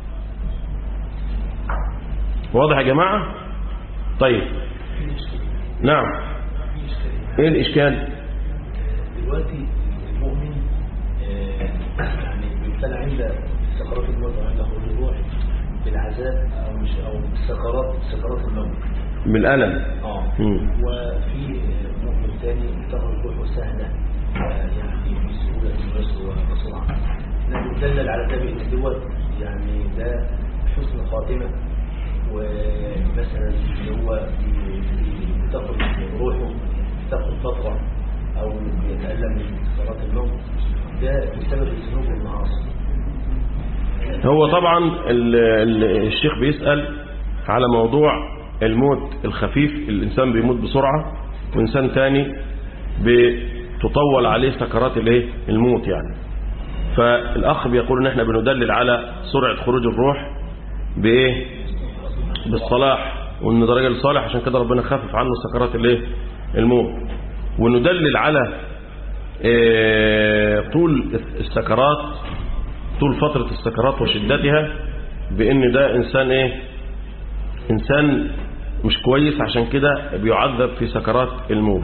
Speaker 2: واضح يا جماعة طيب نعم ايه الاشكال
Speaker 3: دلوقتي المؤمن آه، يعني بيبتلى عند سكرات الموت وعند خروج الروح بالعذاب او مش او سكرات سكرات الموت
Speaker 2: بالالم
Speaker 3: اه
Speaker 2: مم.
Speaker 3: وفي آه، مؤمن ثاني تخرج روحه سهله آه، يعني بسهوله الناس وبسرعه نحن بندلل على ده بان دوت يعني ده حسن خاتمه ومثلا اللي هو بي- بي- بتخرج روحه تاخد فتره او يتالم من سكرات الموت ده بسبب الذنوب والمعاصي
Speaker 2: هو طبعا ال- ال- الشيخ بيسأل على موضوع الموت الخفيف الإنسان بيموت بسرعة وإنسان تاني بتطول عليه سكرات الايه الموت يعني فالأخ بيقول إن احنا بندلل على سرعة خروج الروح بإيه بالصلاح وإن ده راجل صالح عشان كده ربنا خفف عنه سكرات الايه الموت وندلل على إيه طول السكرات طول فترة السكرات وشدتها بأن ده إنسان إيه إنسان مش كويس عشان كده بيعذب في سكرات الموت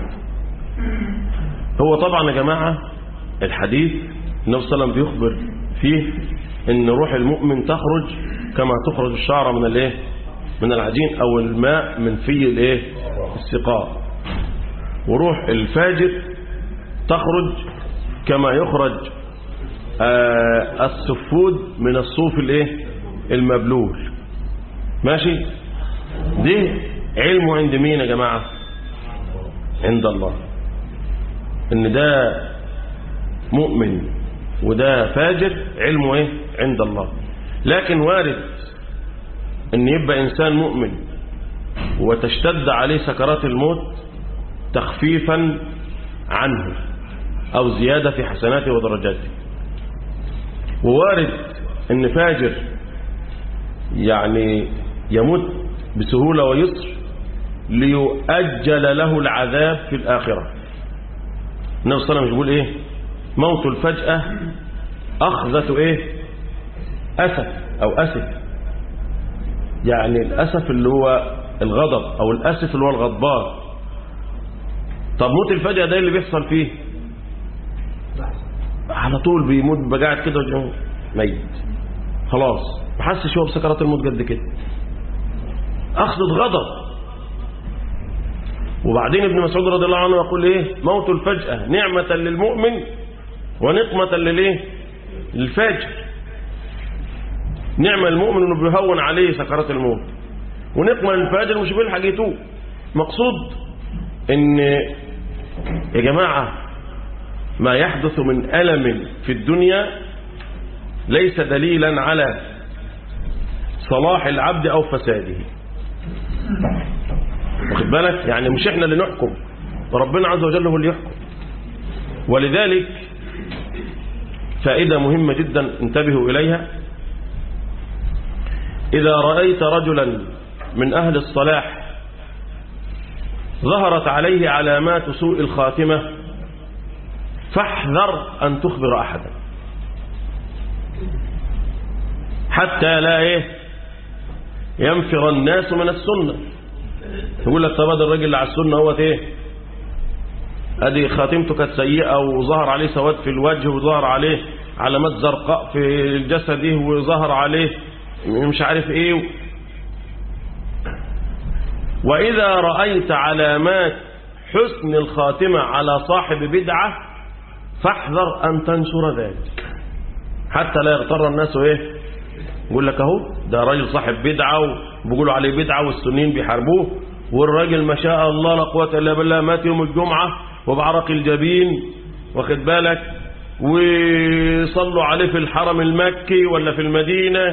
Speaker 2: هو طبعا يا جماعة الحديث النبي صلى الله عليه وسلم بيخبر فيه ان روح المؤمن تخرج كما تخرج الشعرة من الايه من العجين او الماء من في الايه السقاء وروح الفاجر تخرج كما يخرج آه السفود من الصوف الايه المبلول ماشي دي علمه عند مين يا جماعة عند الله ان ده مؤمن وده فاجر علمه ايه عند الله لكن وارد ان يبقى انسان مؤمن وتشتد عليه سكرات الموت تخفيفا عنه او زيادة في حسناته ودرجاته ووارد ان فاجر يعني يموت بسهولة ويسر ليؤجل له العذاب في الآخرة النبي صلى الله عليه وسلم بيقول ايه موت الفجأة أخذة ايه أسف أو أسف يعني الأسف اللي هو الغضب أو الأسف اللي هو الغضبان طب موت الفجأة ده اللي بيحصل فيه على طول بيموت بقاعد كده وجهه ميت خلاص ما حسش هو بسكرات الموت قد كده أخذة غضب وبعدين ابن مسعود رضي الله عنه يقول ايه موت الفجأة نعمة للمؤمن ونقمة للايه للفاجر نعمة المؤمن انه بيهون عليه سكرات الموت ونقمة للفاجر مش بيلحق يتوب مقصود ان يا جماعة ما يحدث من ألم في الدنيا ليس دليلا على صلاح العبد أو فساده واخد بالك يعني مش احنا اللي نحكم وربنا عز وجل هو اللي يحكم ولذلك فائدة مهمة جدا انتبهوا إليها إذا رأيت رجلا من أهل الصلاح ظهرت عليه علامات سوء الخاتمة فاحذر أن تخبر أحدا حتى لا إيه ينفر الناس من السنة يقول لك طب هذا الراجل اللي على السنة هو ايه ادي خاتمته كانت سيئة وظهر عليه سواد في الوجه وظهر عليه علامات زرقاء في جسده وظهر عليه مش عارف ايه واذا رأيت علامات حسن الخاتمة على صاحب بدعة فاحذر ان تنشر ذلك حتى لا يغتر الناس ايه يقول لك اهو ده راجل صاحب بدعة وبيقولوا عليه بدعة والسنين بيحاربوه والراجل ما شاء الله لا قوة الا بالله مات يوم الجمعة وبعرق الجبين واخد بالك وصلوا عليه في الحرم المكي ولا في المدينة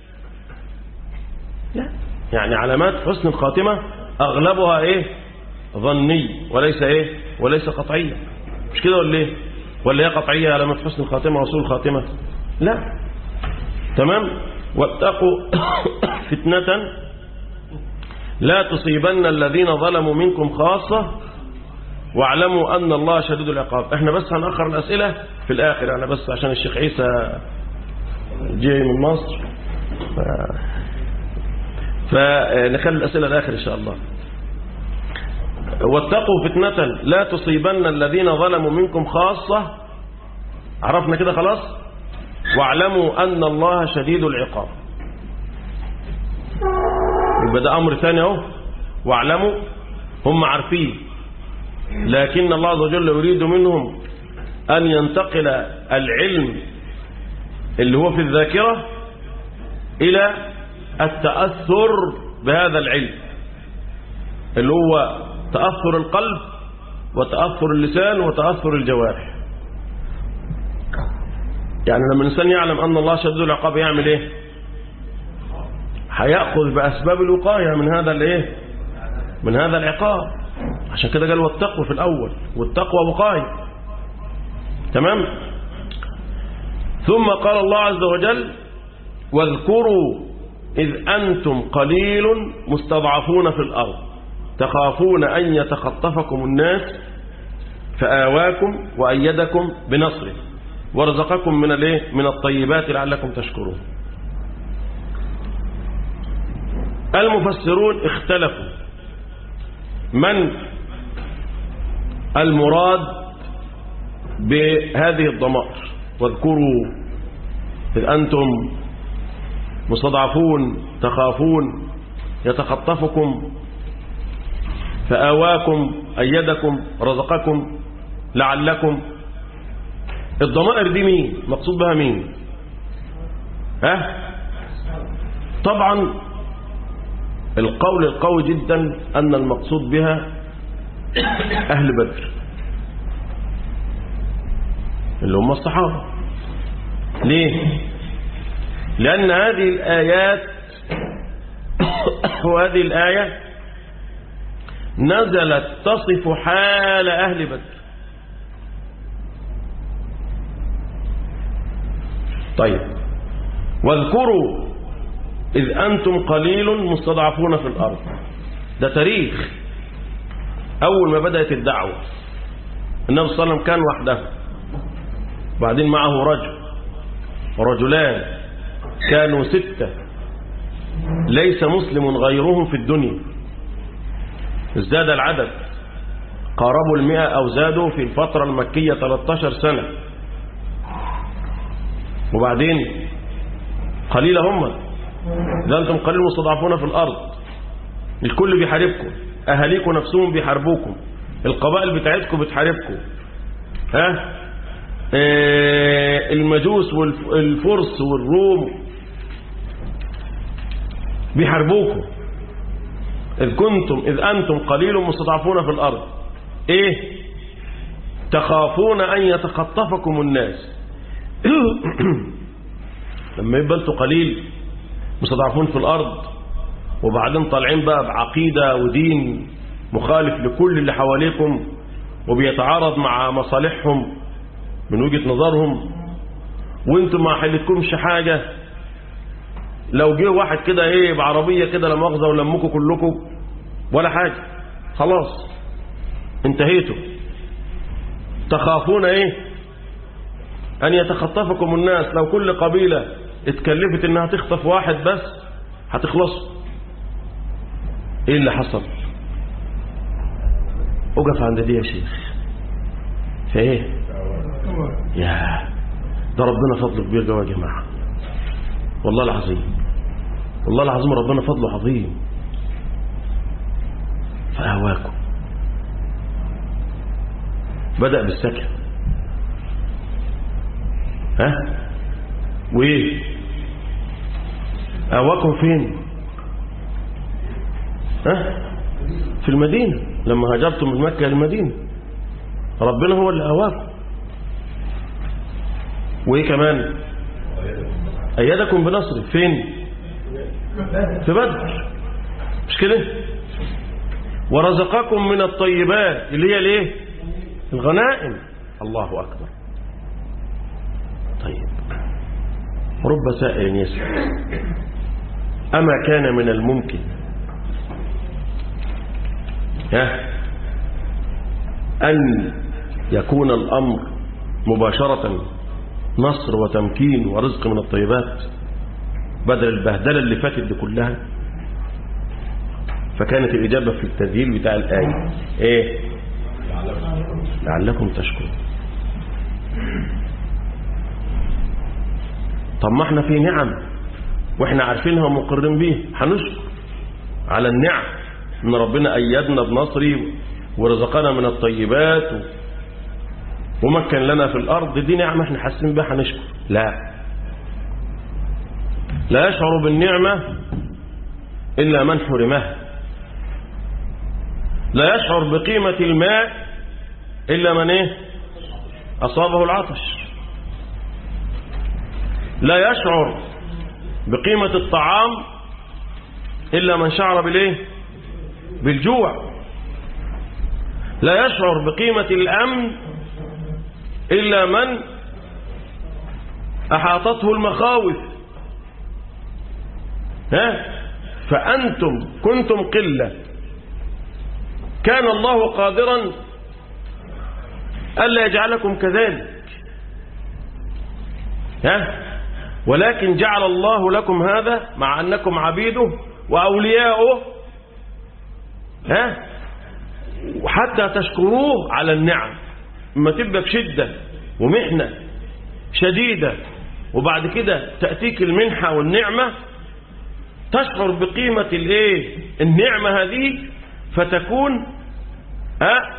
Speaker 2: لا يعني علامات حسن الخاتمة اغلبها ايه ظني وليس ايه وليس قطعية مش كده ولا ايه ولا هي قطعية علامات حسن الخاتمة وصول الخاتمة لا تمام واتقوا فتنة لا تصيبن الذين ظلموا منكم خاصة واعلموا أن الله شديد العقاب احنا بس هنأخر الأسئلة في الآخر أنا بس عشان الشيخ عيسى جاي من مصر ف... فنخلي الأسئلة الآخر إن شاء الله واتقوا فتنة لا تصيبن الذين ظلموا منكم خاصة عرفنا كده خلاص واعلموا أن الله شديد العقاب يبقى ده أمر ثاني اهو واعلموا هم عارفين لكن الله عز وجل يريد منهم أن ينتقل العلم اللي هو في الذاكرة إلى التأثر بهذا العلم اللي هو تأثر القلب وتأثر اللسان وتأثر الجوارح يعني لما الإنسان يعلم أن الله شديد العقاب يعمل إيه هيأخذ بأسباب الوقاية من هذا الإيه من هذا العقاب عشان كده قال والتقوى في الأول والتقوى وقاية تمام ثم قال الله عز وجل واذكروا إذ أنتم قليل مستضعفون في الأرض تخافون أن يتخطفكم الناس فآواكم وأيدكم بنصره ورزقكم من الايه من الطيبات لعلكم تشكرون المفسرون اختلفوا من المراد بهذه الضمائر واذكروا إذ أنتم مستضعفون تخافون يتخطفكم فآواكم أيدكم رزقكم لعلكم الضمائر دي مين مقصود بها مين ها طبعا القول القوي جدا أن المقصود بها أهل بدر اللي هم الصحابة ليه لأن هذه الآيات وهذه الآية نزلت تصف حال أهل بدر طيب واذكروا إذ أنتم قليل مستضعفون في الأرض ده تاريخ أول ما بدأت الدعوة النبي صلى الله عليه وسلم كان وحده وبعدين معه رجل ورجلان كانوا ستة ليس مسلم غيرهم في الدنيا ازداد العدد قاربوا المئة أو زادوا في الفترة المكية 13 سنة وبعدين قليلة هم إذا أنتم قليل مستضعفون في الأرض الكل بيحاربكم أهاليكم نفسهم بيحاربوكم القبائل بتاعتكم بتحاربكم ها آه المجوس والفرس والروم بيحاربوكم إذ كنتم إذ أنتم قليل مستضعفون في الأرض إيه تخافون أن يتخطفكم الناس لما يبقى انتوا قليل مستضعفون في الأرض وبعدين طالعين بقى بعقيدة ودين مخالف لكل اللي حواليكم وبيتعارض مع مصالحهم من وجهة نظرهم وانتم ما حلتكمش حاجة لو جه واحد كده ايه بعربية كده لا مؤاخذة ولمكم كلكم ولا حاجة خلاص انتهيتوا تخافون ايه ان يتخطفكم الناس لو كل قبيلة اتكلفت انها تخطف واحد بس هتخلصوا ايه اللي حصل اقف عند دي يا شيخ فايه يا ده ربنا فضله كبير جوا يا جماعه والله العظيم والله العظيم ربنا فضله عظيم فأهواكم بدأ بالسكن ها وإيه أهواكم فين ها في المدينة لما هاجرتم من مكة للمدينة ربنا هو اللي أهواكم وإيه كمان أيدكم بنصر فين في بدر مش كده ورزقكم من الطيبات اللي هي الايه الغنائم الله أكبر طيب رب سائل يسأل أما كان من الممكن ها أن يكون الأمر مباشرة نصر وتمكين ورزق من الطيبات بدل البهدلة اللي فاتت دي كلها فكانت الإجابة في التذييل بتاع الآية إيه لعلكم تشكرون طب ما احنا في نعم واحنا عارفينها ومقرين بيها هنشكر على النعم ان ربنا أيدنا بنصري ورزقنا من الطيبات و... ومكن لنا في الأرض دي نعمة احنا حاسين بها هنشكر لا لا يشعر بالنعمة إلا من حرمها لا يشعر بقيمة الماء إلا من إيه أصابه العطش لا يشعر بقيمة الطعام إلا من شعر بالإيه بالجوع لا يشعر بقيمة الأمن إلا من أحاطته المخاوف ها فأنتم كنتم قلة كان الله قادرا ألا يجعلكم كذلك ها ولكن جعل الله لكم هذا مع أنكم عبيده وأولياؤه ها وحتى تشكروه على النعم اما تبقى في شدة ومحنة شديدة وبعد كده تأتيك المنحة والنعمة تشعر بقيمة الايه النعمة هذه فتكون ها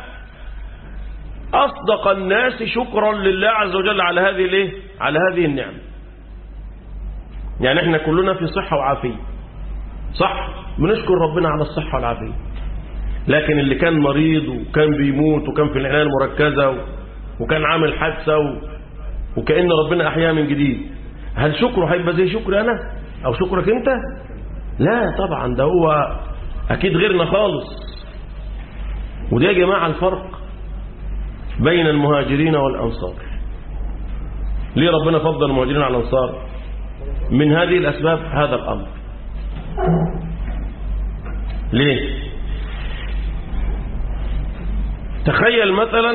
Speaker 2: أصدق الناس شكرا لله عز وجل على هذه الايه على هذه النعمة يعني احنا كلنا في صحة وعافية صح بنشكر ربنا على الصحة والعافية لكن اللي كان مريض وكان بيموت وكان في العناية المركزة وكان عامل حادثة و... وكأن ربنا أحياه من جديد هل شكره هيبقى زي شكري أنا أو شكرك أنت لا طبعا ده هو أكيد غيرنا خالص وده يا جماعة الفرق بين المهاجرين والأنصار ليه ربنا فضل المهاجرين على الأنصار من هذه الأسباب هذا الأمر ليه تخيل مثلا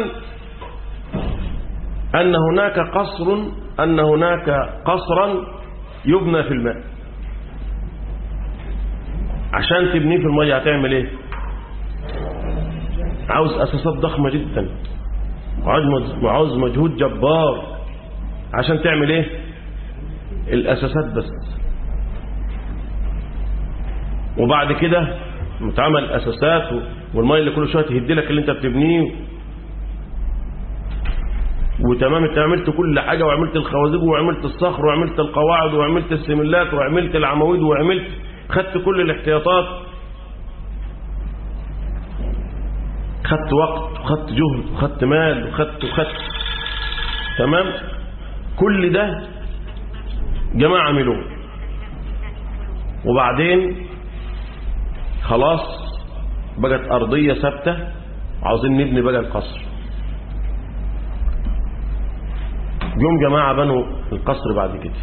Speaker 2: أن هناك قصر أن هناك قصرا يبنى في الماء عشان تبنيه في المية هتعمل ايه عاوز أساسات ضخمة جدا وعاوز مجهود جبار عشان تعمل ايه الأساسات بس وبعد كده متعمل أساسات والمية اللي كل شوية تهدي لك اللي انت بتبنيه وتمام انت عملت كل حاجة وعملت الخوازيق وعملت الصخر وعملت القواعد وعملت السملات وعملت العواميد وعملت خدت كل الاحتياطات خدت وقت وخدت جهد وخدت مال وخدت وخدت تمام كل ده جماعة عملوه وبعدين خلاص بقت أرضية ثابتة عاوزين نبني بقى القصر يوم جماعة بنوا القصر بعد كده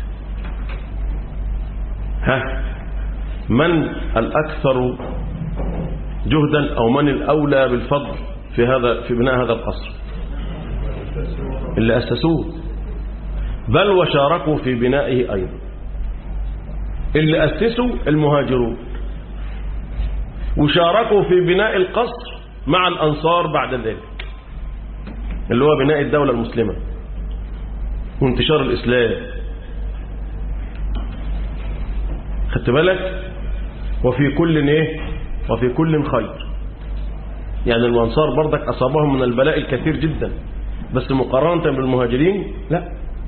Speaker 2: ها من الأكثر جهدا أو من الأولى بالفضل في هذا في بناء هذا القصر اللي أسسوه بل وشاركوا في بنائه أيضا اللي أسسوا المهاجرون وشاركوا في بناء القصر مع الأنصار بعد ذلك اللي هو بناء الدولة المسلمة وانتشار الإسلام خدت بالك وفي كل ايه وفي كل خير يعني الأنصار برضك أصابهم من البلاء الكثير جدا بس مقارنة بالمهاجرين لا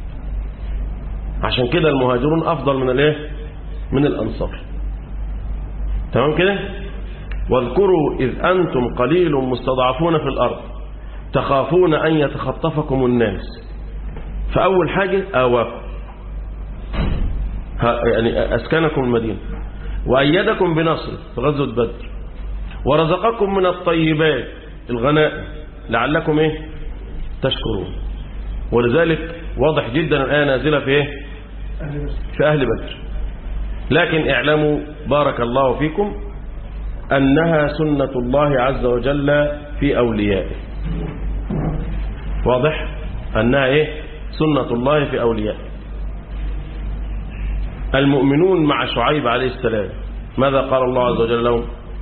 Speaker 2: عشان كده المهاجرون أفضل من الايه من الأنصار تمام كده واذكروا إذ أنتم قليل مستضعفون في الأرض تخافون أن يتخطفكم الناس فأول حاجة آواكم يعني أسكنكم المدينة وأيدكم بنصره في غزوة بدر ورزقكم من الطيبات الغنائم لعلكم إيه تشكرون ولذلك واضح جدا الآية نازلة في إيه في أهل بدر لكن اعلموا بارك الله فيكم أنها سنة الله عز وجل في أوليائه واضح أنها إيه سنة الله في أوليائه المؤمنون مع شعيب عليه السلام ماذا قال الله عز وجل لهم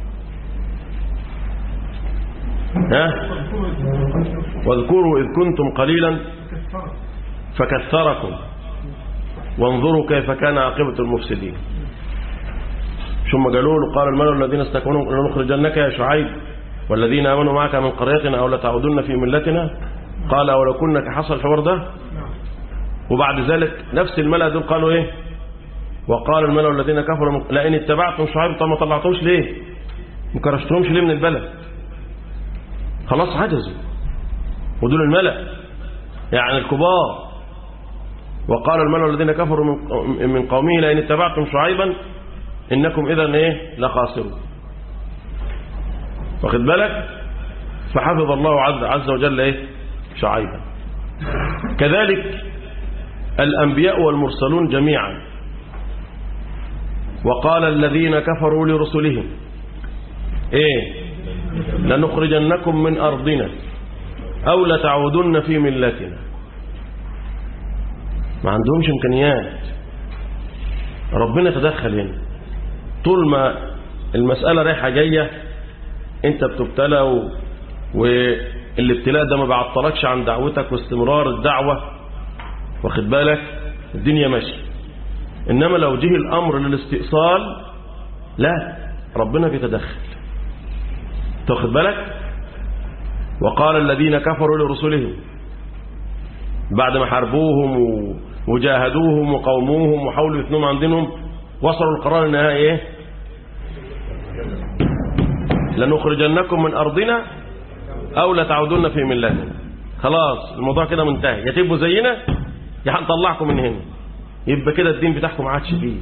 Speaker 2: ها واذكروا إذ كنتم قليلا فكثركم وانظروا كيف كان عاقبة المفسدين ثم قالوا له قال الملأ الذين استكبروا لنخرجنك يا شعيب والذين آمنوا معك من قريتنا أو لتعودن في ملتنا قال ولو كنا كحصل الحوار ده وبعد ذلك نفس الملأ دول قالوا ايه وقال الملأ الذين كفروا لئن اتبعتم شعيب طب ما طلعتوش ليه ما كرشتهمش ليه من البلد خلاص عجزوا ودول الملأ يعني الكبار وقال الملأ الذين كفروا من من قومه لئن اتبعتم شعيبا انكم اذا ايه لخاسرون واخد بالك فحفظ الله عز, عز وجل ايه شعيبا كذلك الانبياء والمرسلون جميعا وقال الذين كفروا لرسلهم ايه لنخرجنكم من ارضنا او لتعودن في ملتنا ما عندهمش امكانيات ربنا تدخل هنا طول ما المسألة رايحة جاية انت بتبتلى و... والابتلاء ده ما بعطلكش عن دعوتك واستمرار الدعوة واخد بالك الدنيا ماشية انما لو جه الامر للاستئصال لا ربنا بيتدخل تاخد بالك وقال الذين كفروا لرسلهم بعد ما حاربوهم و... وجاهدوهم وقوموهم وحاولوا يثنوهم عن دينهم وصلوا القرار النهائي ايه لنخرجنكم من ارضنا او لتعودن في ملتنا خلاص الموضوع كده منتهي يا تبقوا زينا يا هنطلعكم من هنا يبقى كده الدين بتاعكم ما عادش فيه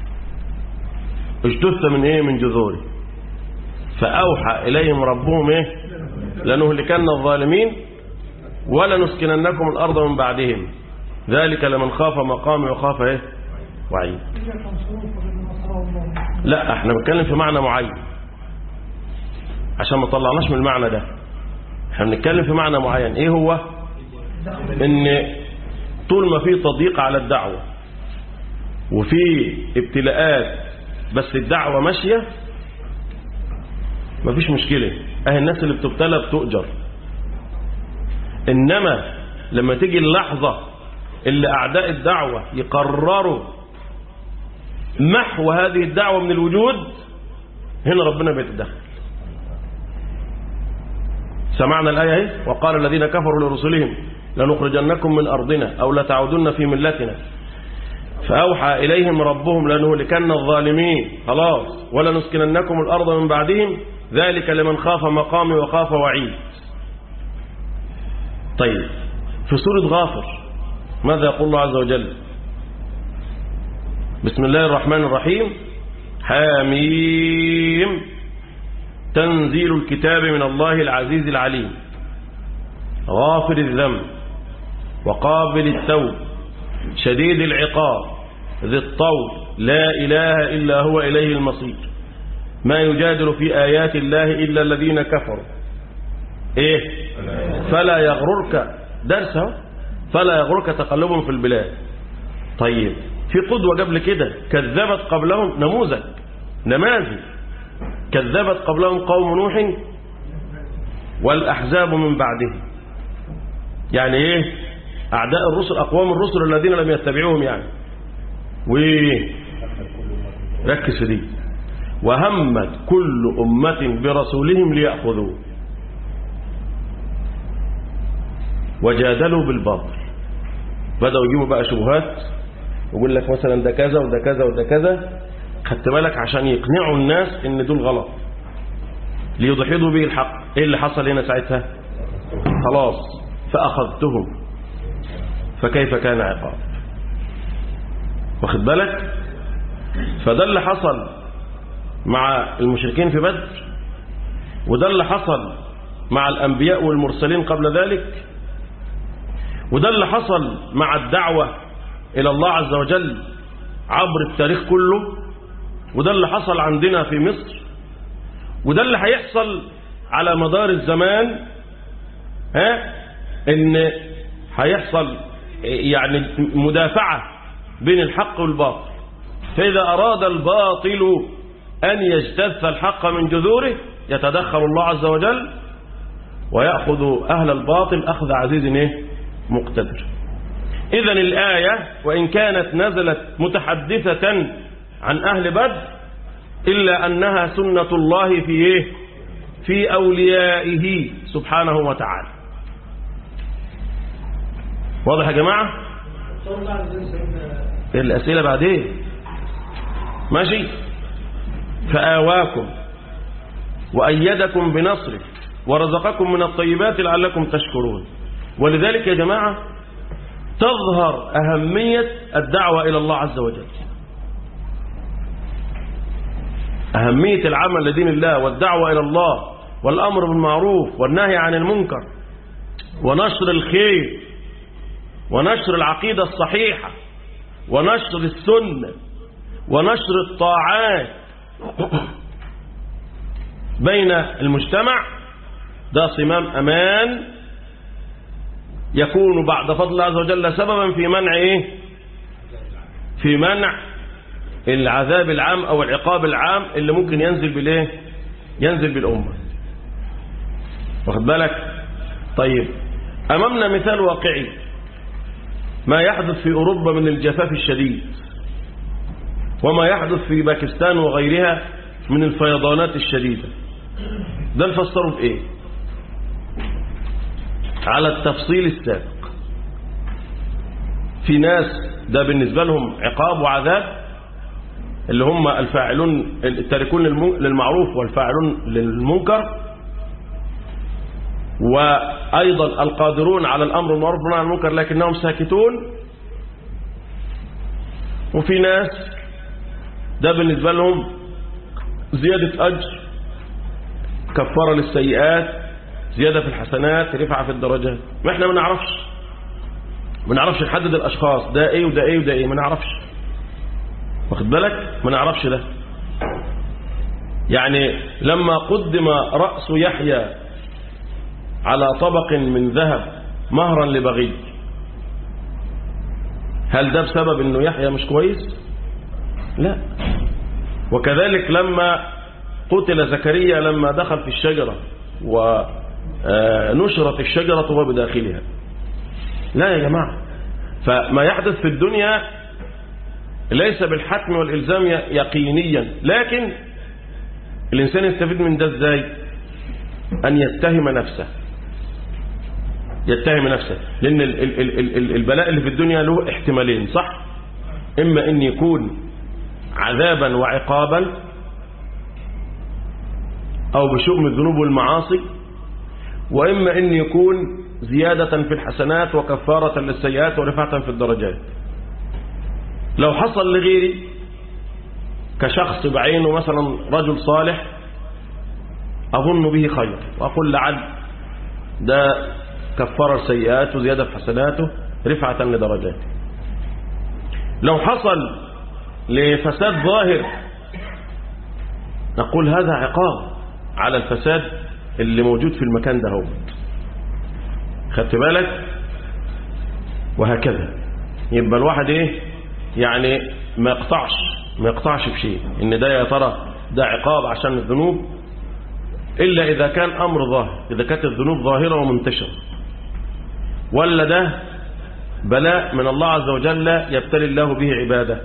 Speaker 2: اجتث من ايه من جذوره فاوحى اليهم ربهم ايه لنهلكن الظالمين ولنسكننكم الارض من بعدهم ذلك لمن خاف مقامي وخاف ايه وعيد لا احنا بنتكلم في معنى معين عشان ما طلعناش من المعنى ده احنا بنتكلم في معنى معين ايه هو ان طول ما في تضييق على الدعوة وفي ابتلاءات بس الدعوة ماشية مفيش مشكلة اهي الناس اللي بتبتلى بتؤجر انما لما تيجي اللحظة اللي اعداء الدعوة يقرروا محو هذه الدعوة من الوجود هنا ربنا بيتدخل سمعنا الآية اهي وقال الذين كفروا لرسلهم لنخرجنكم من أرضنا أو لتعودن في ملتنا فأوحى إليهم ربهم لنهلكن الظالمين خلاص ولنسكننكم الأرض من بعدهم ذلك لمن خاف مقامي وخاف وعيد طيب في سورة غافر ماذا يقول الله عز وجل بسم الله الرحمن الرحيم حاميم تنزيل الكتاب من الله العزيز العليم غافر الذنب وقابل التوب شديد العقاب ذي الطول لا إله إلا هو إليه المصير ما يجادل في آيات الله إلا الذين كفروا إيه فلا يغررك درسه فلا يغررك تقلبهم في البلاد طيب في قدوة قبل كده كذبت قبلهم نموذج نماذج كذبت قبلهم قوم نوح والأحزاب من بعدهم يعني ايه أعداء الرسل أقوام الرسل الذين لم يتبعوهم يعني ركز في دي وهمت كل أمة برسولهم ليأخذوه وجادلوا بالباطل بدأوا يجيبوا بقى شبهات ويقول لك مثلا ده كذا وده كذا وده كذا خدت بالك عشان يقنعوا الناس ان دول غلط ليضحضوا به الحق ايه اللي حصل هنا ساعتها خلاص فأخذتهم فكيف كان عقاب واخد بالك فده اللي حصل مع المشركين في بدر وده اللي حصل مع الأنبياء والمرسلين قبل ذلك وده اللي حصل مع الدعوة إلى الله عز وجل عبر التاريخ كله وده اللي حصل عندنا في مصر وده اللي هيحصل على مدار الزمان ها ان هيحصل يعني مدافعة بين الحق والباطل فإذا أراد الباطل أن يجتث الحق من جذوره يتدخل الله عز وجل ويأخذ أهل الباطل أخذ عزيز إيه؟ مقتدر إذا الآية وإن كانت نزلت متحدثة عن أهل بدر إلا أنها سنة الله في إيه؟ في أوليائه سبحانه وتعالى واضح يا جماعة الأسئلة بعدين ماشي فآواكم وأيدكم بنصره ورزقكم من الطيبات لعلكم تشكرون ولذلك يا جماعة تظهر أهمية الدعوة إلى الله عز وجل أهمية العمل لدين الله والدعوة إلى الله والأمر بالمعروف والنهي عن المنكر ونشر الخير ونشر العقيدة الصحيحة ونشر السنة ونشر الطاعات بين المجتمع ده صمام أمان يكون بعد فضل الله عز وجل سببا في منع إيه؟ في منع العذاب العام أو العقاب العام اللي ممكن ينزل بالإيه ينزل بالأمة واخد بالك طيب أمامنا مثال واقعي ما يحدث في أوروبا من الجفاف الشديد وما يحدث في باكستان وغيرها من الفيضانات الشديدة ده نفسره بإيه على التفصيل السابق في ناس ده بالنسبة لهم عقاب وعذاب اللي هم الفاعلون التاركون للمعروف والفاعلون للمنكر وأيضا القادرون على الأمر والمعروف والنهي عن المنكر لكنهم ساكتون وفي ناس ده بالنسبة لهم زيادة أجر كفارة للسيئات زيادة في الحسنات رفعة في الدرجات ما احنا ما نعرفش ما نعرفش نحدد الأشخاص ده ايه وده ايه وده ايه ما نعرفش واخد بالك ما نعرفش ده يعني لما قدم رأس يحيى على طبق من ذهب مهرا لبغي هل ده بسبب انه يحيى مش كويس لا وكذلك لما قتل زكريا لما دخل في الشجرة ونشرت الشجرة وهو بداخلها لا يا جماعة فما يحدث في الدنيا ليس بالحتم والإلزام يقينيا لكن الإنسان يستفيد من ده ازاي أن يتهم نفسه يتهم نفسه لأن ال ال ال ال البلاء اللي في الدنيا له احتمالين صح إما أن يكون عذابا وعقابا أو بشؤم الذنوب والمعاصي وإما أن يكون زيادة في الحسنات وكفارة للسيئات ورفعة في الدرجات لو حصل لغيري كشخص بعينه مثلا رجل صالح أظن به خير وأقول لعل ده كفر السيئات وزيادة في حسناته رفعة لدرجاته لو حصل لفساد ظاهر نقول هذا عقاب على الفساد اللي موجود في المكان ده هو خدت بالك وهكذا يبقى الواحد ايه يعني ما يقطعش ما يقطعش بشيء ان ده يا ترى ده عقاب عشان الذنوب الا اذا كان امر ظاهر اذا كانت الذنوب ظاهره ومنتشره ولا ده بلاء من الله عز وجل يبتلي الله به عباده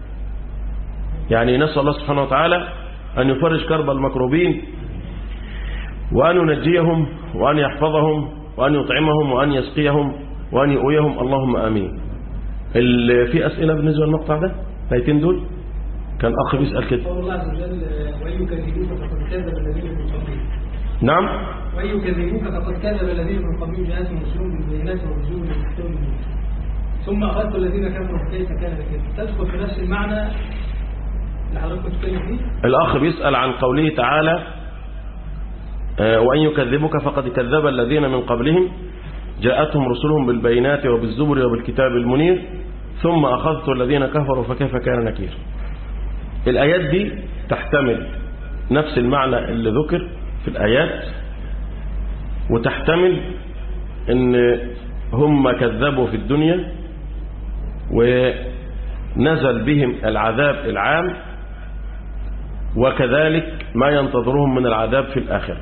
Speaker 2: يعني نسأل الله سبحانه وتعالى أن يفرج كرب المكروبين وأن ينجيهم وأن يحفظهم وأن يطعمهم وأن يسقيهم وأن يؤويهم اللهم آمين في أسئلة بالنسبة للمقطع ده الآيتين دول كان أخ بيسأل كده
Speaker 4: قول الله عز وجل وإن يكذبوك فقد كذب الذين من قبلهم
Speaker 2: نعم
Speaker 4: وإن يكذبوك فقد كذب الذين من قبلهم جاءتهم رسلهم بالبينات والرسول من تحتهم ثم أخذت الذين كفروا فكيف كان نكير تدخل في نفس المعنى اللي حضرتك كنت بتتكلم فيه
Speaker 2: الأخ بيسأل عن قوله تعالى آه، وإن يكذبك فقد كذب الذين من قبلهم جاءتهم رسلهم بالبينات وبالزبر وبالكتاب المنير ثم أخذت الذين كفروا فكيف كان نكير الآيات دي تحتمل نفس المعنى اللي ذكر في الآيات وتحتمل ان هم كذبوا في الدنيا ونزل بهم العذاب العام وكذلك ما ينتظرهم من العذاب في الآخرة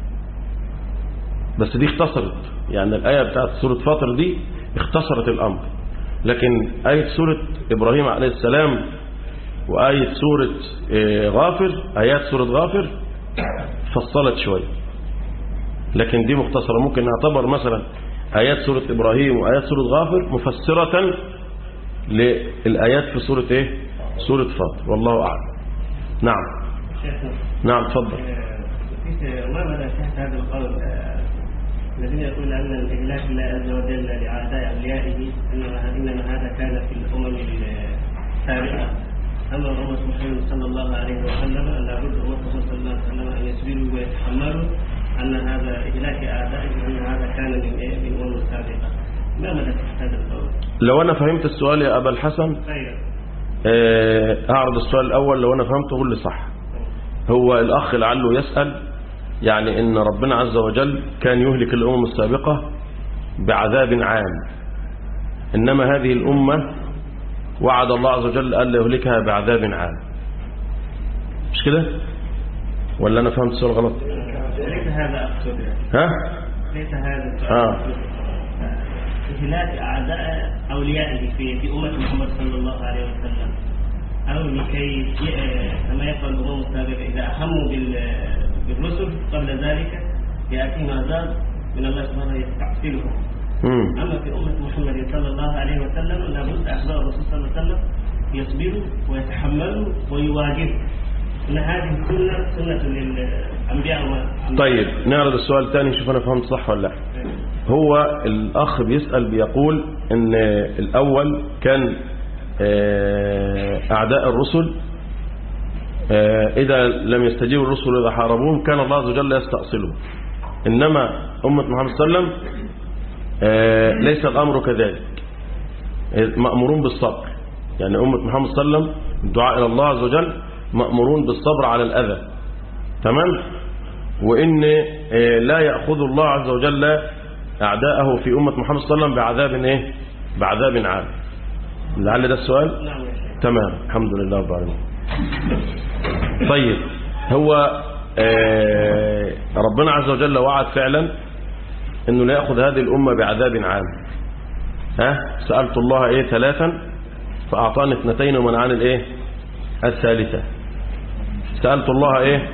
Speaker 2: بس دي اختصرت يعني الآية بتاعت سورة فاطر دي اختصرت الأمر لكن آية سورة إبراهيم عليه السلام وآية سورة آه، غافر آيات سورة غافر فصلت شوية لكن دي مختصرة ممكن نعتبر مثلا آيات سورة إبراهيم وآيات سورة غافر مفسرة للآيات في سورة إيه؟ سورة فاطر والله أعلم نعم
Speaker 5: شيخنا
Speaker 2: نعم تفضل
Speaker 5: في ما مدى شيخ هذا القول آه، الذين يقول ان الاهلاك الله عز وجل لاعداء اوليائه انما انما هذا كان في الامم السابقه اما الامه محمد صلى الله عليه وسلم ان لابد امته صلى الله عليه وسلم ان يصبروا ويتحملوا ان هذا اهلاك اعدائه وان هذا كان من إيه؟ من الامم السابقه ما مدى صحه هذا القول؟
Speaker 2: لو أنا فهمت السؤال يا أبا الحسن
Speaker 5: خير
Speaker 2: آه، أعرض السؤال الأول لو أنا فهمته قول لي صح هو الأخ لعله يسأل يعني إن ربنا عز وجل كان يهلك الأمم السابقة بعذاب عام إنما هذه الأمة وعد الله عز وجل ألا يهلكها بعذاب عام مش كده ولا أنا فهمت السؤال غلط
Speaker 5: ليس هذا أقصد
Speaker 2: ها
Speaker 5: ليس هذا السؤال
Speaker 2: آه.
Speaker 5: أقصد. إهلاك أعداء أوليائه في في أمة محمد صلى الله عليه وسلم أو لكي ي- كما يفعل الأمم السابقة إذا أهموا بال- بالرسل قبل ذلك يأتيهم عذاب من الله سبحانه يستعصلهم
Speaker 2: مم.
Speaker 5: أما في أمة محمد صلى الله عليه وسلم لابد أحباب الرسول صلى الله عليه وسلم يصبروا ويتحملوا ويواجهوا إن هذه سنة سنة للأنبياء وما
Speaker 2: طيب نعرض السؤال الثاني شوف أنا فهمت صح ولا لا هو الأخ بيسأل بيقول إن الأول كان آه، أعداء الرسل آه، إذا لم يستجيبوا الرسل إذا حاربوهم كان الله عز وجل يستأصلهم إنما أمة محمد صلى الله عليه وسلم آه، ليس الأمر كذلك مأمورون بالصبر يعني أمة محمد صلى الله عليه وسلم الدعاء إلى الله عز وجل مأمورون بالصبر على الأذى تمام وإن آه، لا يأخذ الله عز وجل أعداءه في أمة محمد صلى الله عليه وسلم بعذاب إيه بعذاب عام لعل ده السؤال
Speaker 5: نعم يا شيخ
Speaker 2: تمام الحمد لله رب العالمين طيب هو آه، ربنا عز وجل وعد فعلا انه لا ياخذ هذه الامه بعذاب عام ها سالت الله ايه ثلاثا فاعطاني اثنتين ومنعني الايه الثالثه سالت الله ايه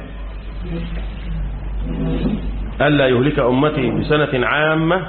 Speaker 2: الا يهلك امتي بسنه عامه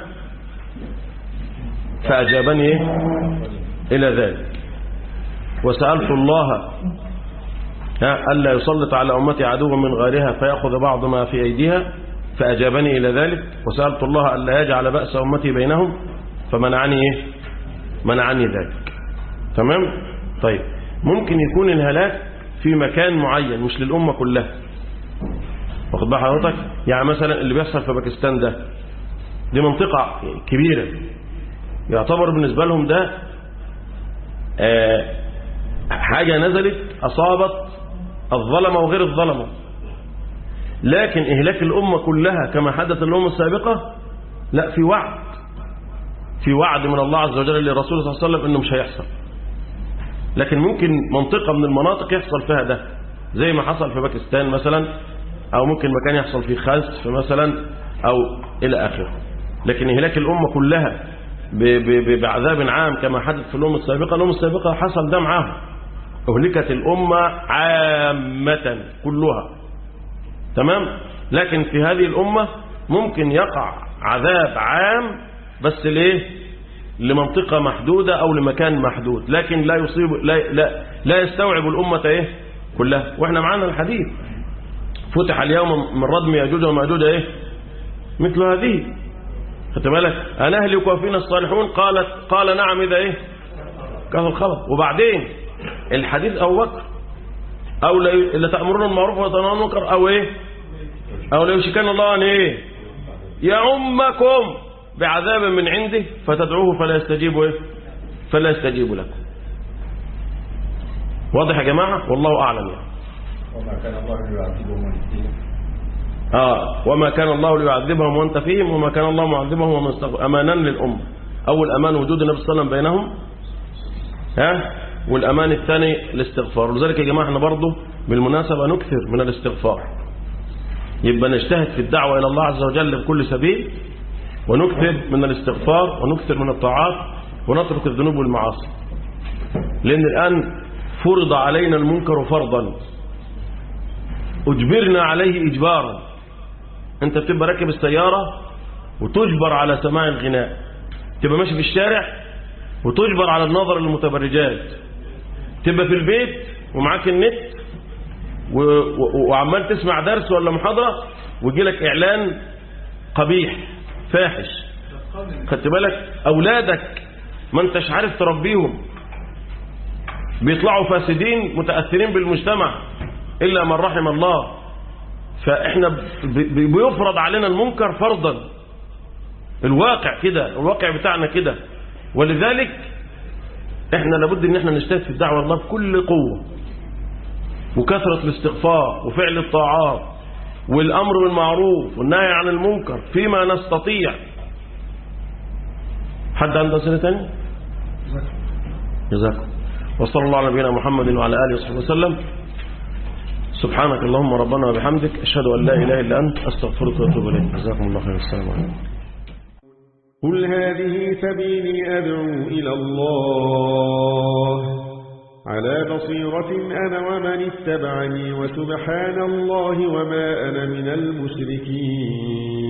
Speaker 2: فاجابني ايه الى ذلك وسالت الله ها ألا يسلط على أمتي عدوا من غيرها فيأخذ بعض ما في أيديها فأجابني إلى ذلك وسألت الله ألا يجعل بأس أمتي بينهم فمنعني إيه منعني ذلك تمام طيب ممكن يكون الهلاك في مكان معين مش للأمة كلها واخد بال حضرتك يعني مثلا اللي بيحصل في باكستان ده دي منطقة كبيرة يعتبر بالنسبة لهم ده آه حاجة نزلت أصابت الظلمة وغير الظلمة لكن إهلاك الأمة كلها كما حدث الأمة السابقة لا في وعد في وعد من الله عز وجل للرسول صلى الله عليه وسلم أنه مش هيحصل لكن ممكن منطقة من المناطق يحصل فيها ده زي ما حصل في باكستان مثلا أو ممكن مكان يحصل فيه خسف مثلا أو إلى آخره لكن إهلاك الأمة كلها ب- ب- ب- بعذاب عام كما حدث في الأمة السابقة الأمة السابقة حصل ده معاهم أهلكت الأمة عامة كلها تمام لكن في هذه الأمة ممكن يقع عذاب عام بس ليه لمنطقة محدودة أو لمكان محدود لكن لا يصيب لا, لا, لا يستوعب الأمة إيه كلها وإحنا معانا الحديث فتح اليوم من ردم يأجوج ومأجوج إيه مثل هذه خدت بالك أنا أهلك وفينا الصالحون قالت قال نعم إذا إيه كهو الخبر وبعدين الحديث أبو بكر أو لا- لتأمرون المعروف وتنهون عن المنكر أو إيه أو لا يشكن الله أن إيه يعمكم بعذاب من عنده فتدعوه فلا يستجيب إيه فلا يستجيب لكم واضح يا جماعة والله أعلم يعني
Speaker 6: وما كان الله ليعذبهم وانت فيهم
Speaker 2: آه وما كان الله ليعذبهم وانت فيهم وما كان الله معذبهم ومن استغفر امانا للامه اول امان وجود النبي صلى الله عليه وسلم بينهم ها والامان الثاني الاستغفار ولذلك يا جماعه احنا برضه بالمناسبه نكثر من الاستغفار يبقى نجتهد في الدعوه الى الله عز وجل بكل سبيل ونكثر من الاستغفار ونكثر من الطاعات ونترك الذنوب والمعاصي لان الان فرض علينا المنكر فرضا اجبرنا عليه اجبارا انت بتبقى راكب السيارة وتجبر على سماع الغناء تبقى ماشي في الشارع وتجبر على النظر للمتبرجات تبقى في البيت ومعاك النت و... و... وعمال تسمع درس ولا محاضرة ويجي لك اعلان قبيح فاحش خدت بالك اولادك ما انتش عارف تربيهم بيطلعوا فاسدين متأثرين بالمجتمع إلا من رحم الله فإحنا ب- ب- بيفرض علينا المنكر فرضا الواقع كده الواقع بتاعنا كده ولذلك احنا لابد ان احنا نجتهد في الدعوة الله بكل قوة وكثرة الاستغفار وفعل الطاعات والأمر بالمعروف والنهي عن المنكر فيما نستطيع حد عنده أسئلة تانية؟ جزاكم وصلى الله على نبينا محمد وعلى آله وصحبه وسلم سبحانك اللهم ربنا وبحمدك أشهد أن لا إله إلا أنت أستغفرك وأتوب إليك جزاكم الله خير السلام عليكم
Speaker 7: قل هذه سبيلي أدعو إلى الله على بصيرة أنا ومن اتبعني وسبحان الله وما أنا من المشركين